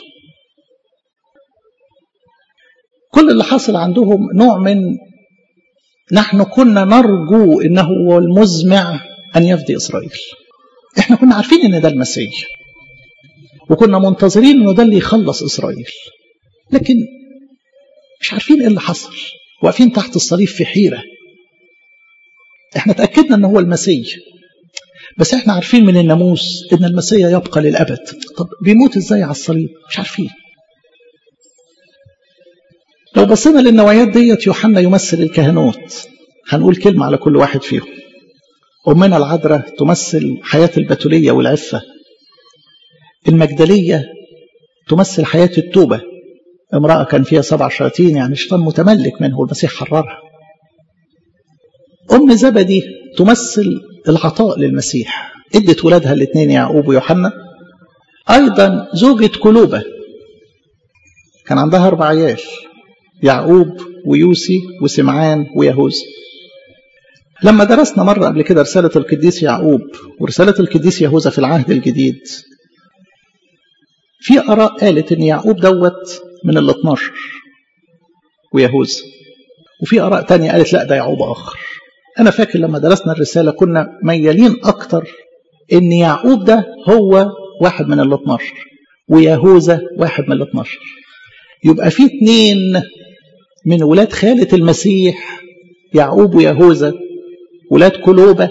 Speaker 1: كل اللي حصل عندهم نوع من نحن كنا نرجو انه هو المزمع ان يفدي اسرائيل احنا كنا عارفين ان ده المسيح وكنا منتظرين انه ده اللي يخلص اسرائيل لكن مش عارفين ايه اللي حصل واقفين تحت الصليب في حيره احنا اتاكدنا ان هو المسيح بس احنا عارفين من الناموس ان المسيح يبقى للابد طب بيموت ازاي على الصليب مش عارفين لو بصينا للنوعيات ديت يوحنا يمثل الكهنوت هنقول كلمة على كل واحد فيهم أمنا العذراء تمثل حياة البتولية والعفة المجدلية تمثل حياة التوبة امرأة كان فيها سبع شياطين يعني شيطان متملك منه المسيح حررها أم زبدي تمثل العطاء للمسيح ادت ولادها الاثنين يعقوب ويوحنا أيضا زوجة كلوبة كان عندها أربع عيال يعقوب ويوسي وسمعان ويهوذا لما درسنا مرة قبل كده رسالة القديس يعقوب ورسالة القديس يهوذا في العهد الجديد في آراء قالت إن يعقوب دوت من ال 12 ويهوذا وفي آراء تانية قالت لا ده يعقوب آخر أنا فاكر لما درسنا الرسالة كنا ميالين أكتر إن يعقوب ده هو واحد من ال 12 ويهوذا واحد من ال 12 يبقى في اتنين من ولاد خالة المسيح يعقوب ويهوذا ولاد كلوبة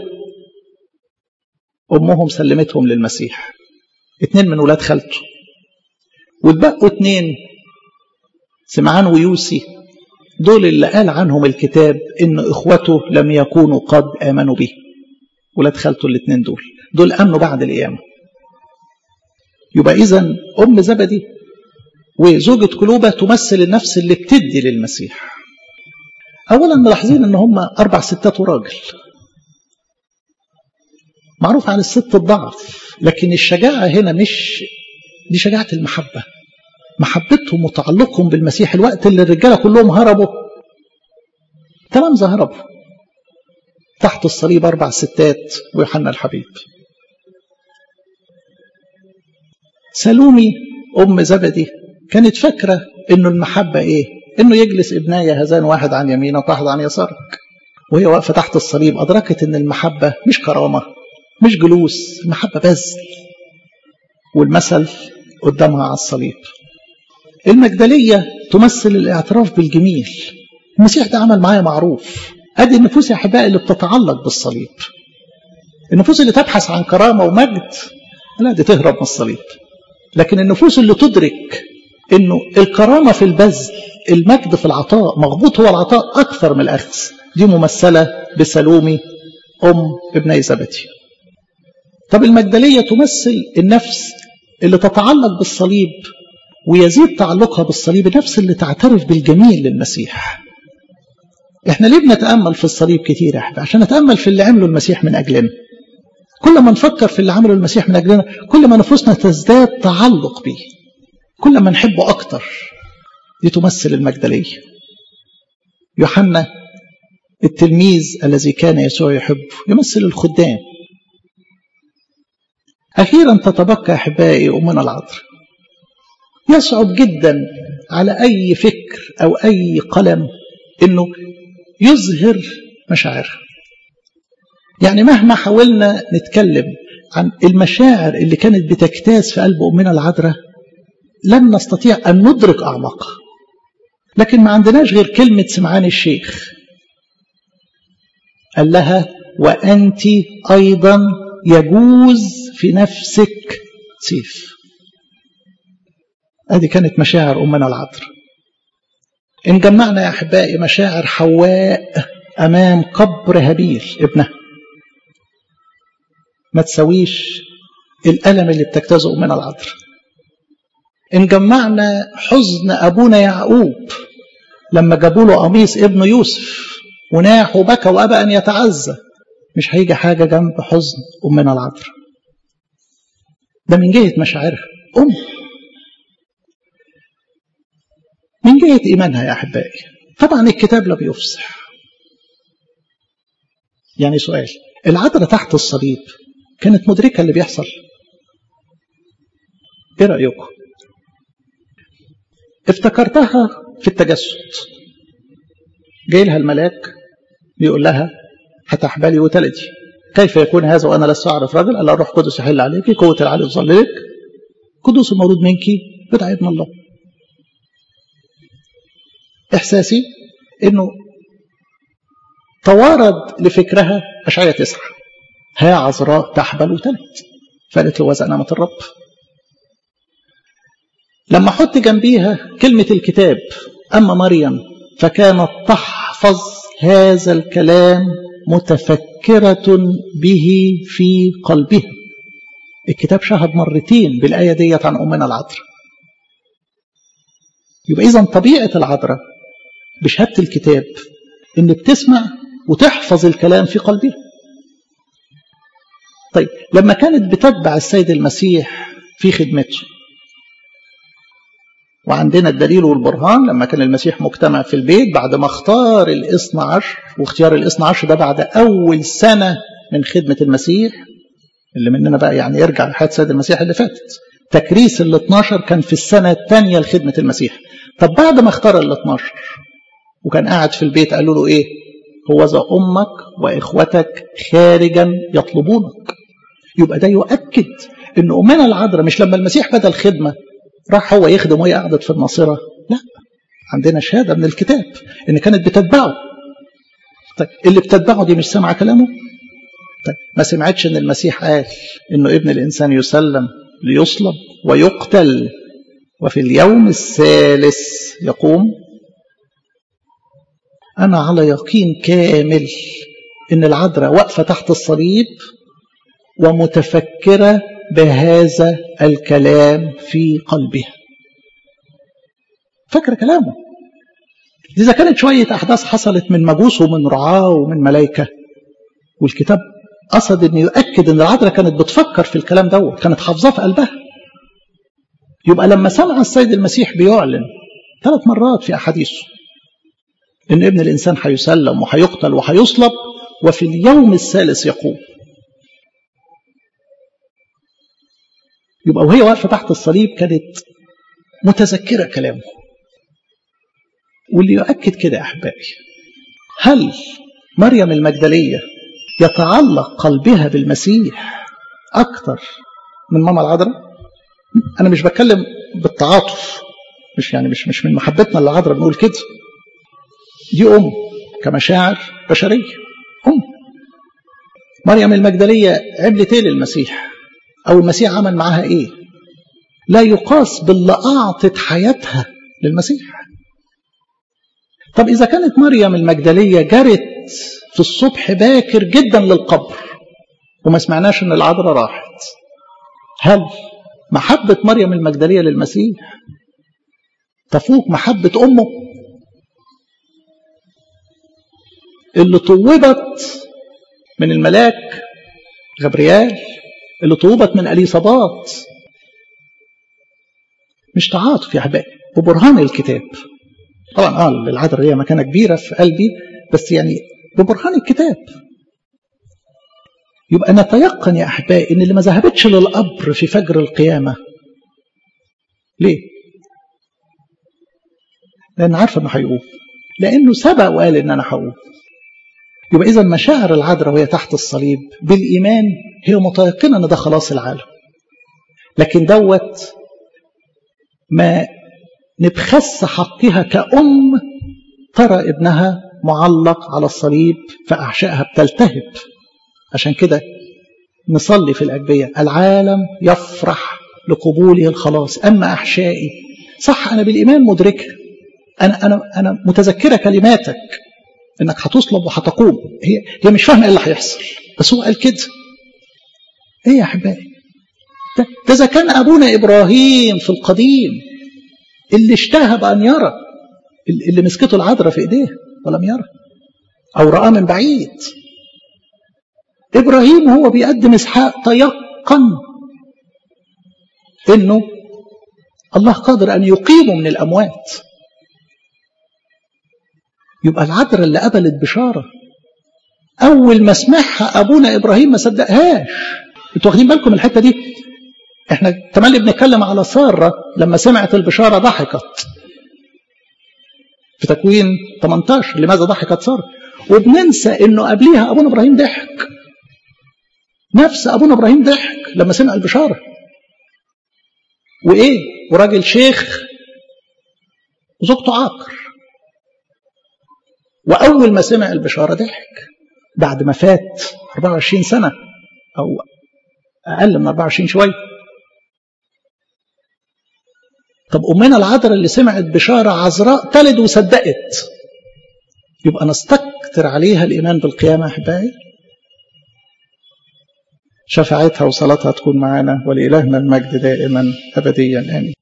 Speaker 1: أمهم سلمتهم للمسيح اتنين من ولاد خالته واتبقوا اتنين سمعان ويوسي دول اللي قال عنهم الكتاب ان اخوته لم يكونوا قد امنوا به ولاد خالته الاتنين دول دول امنوا بعد القيامه يبقى اذا ام زبدي وزوجة كلوبة تمثل النفس اللي بتدي للمسيح أولا ملاحظين أن هم أربع ستات وراجل معروف عن الست الضعف لكن الشجاعة هنا مش دي شجاعة المحبة محبتهم وتعلقهم بالمسيح الوقت اللي الرجالة كلهم هربوا تمام هربوا تحت الصليب أربع ستات ويوحنا الحبيب سلومي أم زبدي كانت فاكرة إنه المحبة إيه؟ إنه يجلس ابناي هذان واحد عن يمينك واحد عن يسارك وهي واقفة تحت الصليب أدركت إن المحبة مش كرامة مش جلوس المحبة بذل والمثل قدامها على الصليب المجدلية تمثل الاعتراف بالجميل المسيح ده عمل معايا معروف ادي النفوس يا احبائي اللي بتتعلق بالصليب النفوس اللي تبحث عن كرامة ومجد لا دي تهرب من الصليب لكن النفوس اللي تدرك انه الكرامة في البذل المجد في العطاء مغبوط هو العطاء اكثر من الاخذ دي ممثلة بسلومي ام ابني زبتي طب المجدلية تمثل النفس اللي تتعلق بالصليب ويزيد تعلقها بالصليب النفس اللي تعترف بالجميل للمسيح احنا ليه بنتأمل في الصليب كتير احنا عشان نتأمل في اللي عمله المسيح من أجلنا كل ما نفكر في اللي عمله المسيح من أجلنا كل ما نفوسنا تزداد تعلق به كل ما نحبه أكتر دي تمثل المجدلية يوحنا التلميذ الذي كان يسوع يحبه يمثل الخدام أخيرا تتبقى أحبائي أمنا العذراء يصعب جدا على أي فكر أو أي قلم أنه يظهر مشاعرها يعني مهما حاولنا نتكلم عن المشاعر اللي كانت بتجتاز في قلب أمنا العذراء لن نستطيع أن ندرك أعماقها لكن ما عندناش غير كلمة سمعان الشيخ قال لها وأنت أيضا يجوز في نفسك سيف هذه كانت مشاعر أمنا العذراء إن جمعنا يا أحبائي مشاعر حواء أمام قبر هابيل ابنها ما تسويش الألم اللي بتجتازه أمنا العذراء إن جمعنا حزن أبونا يعقوب لما جابوا له قميص ابن يوسف وناح وبكى وأبى أن يتعزى مش هيجي حاجة جنب حزن أمنا العذراء ده من جهة مشاعرها أم من جهة إيمانها يا أحبائي طبعا الكتاب لا بيفصح يعني سؤال العذراء تحت الصليب كانت مدركة اللي بيحصل ايه رأيكم افتكرتها في التجسد جاي لها الملاك بيقول لها هتحبلي وتلدي كيف يكون هذا وانا لست اعرف رجل الا الروح القدس يحل عليك قوه العلي تظللك قدوس المولود منك بدعي ابن الله احساسي انه توارد لفكرها اشعياء تسعه ها عذراء تحبل وتلد فقالت له وزع نعمه الرب لما احط جنبيها كلمه الكتاب اما مريم فكانت تحفظ هذا الكلام متفكرة به في قلبها الكتاب شهد مرتين بالآية ديت عن أمنا العذراء يبقى إذا طبيعة العذراء بشهادة الكتاب إن بتسمع وتحفظ الكلام في قلبها طيب لما كانت بتتبع السيد المسيح في خدمته وعندنا الدليل والبرهان لما كان المسيح مجتمع في البيت بعد ما اختار الاثنى عشر واختيار الاثنى عشر ده بعد أول سنة من خدمة المسيح اللي مننا بقى يعني يرجع لحياة سيد المسيح اللي فاتت تكريس ال 12 كان في السنة الثانية لخدمة المسيح طب بعد ما اختار ال 12 وكان قاعد في البيت قالوا له ايه هو ذا أمك وإخوتك خارجا يطلبونك يبقى ده يؤكد ان أمنا العذراء مش لما المسيح بدأ الخدمة راح هو يخدم وهي قعدت في الناصرة لا عندنا شهادة من الكتاب إن كانت بتتبعه طيب اللي بتتبعه دي مش سامعة كلامه طيب ما سمعتش إن المسيح قال إنه ابن الإنسان يسلم ليصلب ويقتل وفي اليوم الثالث يقوم أنا على يقين كامل إن العذراء واقفة تحت الصليب ومتفكرة بهذا الكلام في قلبها فاكر كلامه دي إذا كانت شوية أحداث حصلت من مجوس ومن رعاة ومن ملائكة والكتاب قصد أن يؤكد أن العذراء كانت بتفكر في الكلام دوت كانت حافظاه في قلبها يبقى لما سمع السيد المسيح بيعلن ثلاث مرات في أحاديثه أن ابن الإنسان هيسلم وهيقتل وهيصلب وفي اليوم الثالث يقوم يبقى وهي واقفة تحت الصليب كانت متذكرة كلامه واللي يؤكد كده يا أحبائي هل مريم المجدلية يتعلق قلبها بالمسيح أكثر من ماما العذراء أنا مش بتكلم بالتعاطف مش يعني مش مش من محبتنا للعذراء بنقول كده دي ام كمشاعر بشريه ام مريم المجدليه عملت ايه للمسيح او المسيح عمل معاها ايه لا يقاس باللي اعطت حياتها للمسيح طب اذا كانت مريم المجدليه جرت في الصبح باكر جدا للقبر وما سمعناش ان العذراء راحت هل محبه مريم المجدليه للمسيح تفوق محبه امه اللي طوبت من الملاك غبريال اللي طوبت من اليصابات مش تعاطف يا احبائي ببرهان الكتاب طبعا اه العذراء هي مكانه كبيره في قلبي بس يعني ببرهان الكتاب يبقى نتيقن يا احبائي ان اللي ما ذهبتش للقبر في فجر القيامه ليه؟ لان عارفه انه هيقوم لانه سبق وقال ان انا هقوم يبقى اذا مشاعر العذراء وهي تحت الصليب بالايمان هي متيقنه ان ده خلاص العالم لكن دوت ما نبخس حقها كأم ترى ابنها معلق على الصليب فأحشائها بتلتهب عشان كده نصلي في الأجبية العالم يفرح لقبوله الخلاص أما أحشائي صح أنا بالإيمان مدركة أنا, أنا, أنا متذكرة كلماتك إنك هتصلب وهتقوم هي, هي مش فاهمة إيه اللي هيحصل بس هو قال كده إيه يا أحبائي ده, ده إذا كان أبونا إبراهيم في القديم اللي اشتهى بأن يرى اللي مسكته العذراء في إيديه ولم يرى أو رأى من بعيد إبراهيم هو بيقدم إسحاق تيقن إنه الله قادر أن يقيمه من الأموات يبقى العذراء اللي قبلت بشارة أول ما سمعها أبونا إبراهيم ما صدقهاش انتوا واخدين بالكم الحتة دي احنا تملي بنتكلم على سارة لما سمعت البشارة ضحكت في تكوين 18 لماذا ضحكت سارة وبننسى انه قبليها ابونا ابراهيم ضحك نفس ابونا ابراهيم ضحك لما سمع البشارة وايه وراجل شيخ وزوجته عاقر واول ما سمع البشارة ضحك بعد ما فات 24 سنة او اقل من 24 شويه طب أمنا العذراء اللي سمعت بشارة عذراء تلد وصدقت يبقى نستكتر عليها الإيمان بالقيامة أحبائي شفاعتها وصلاتها تكون معنا ولإلهنا المجد دائما أبديا آمين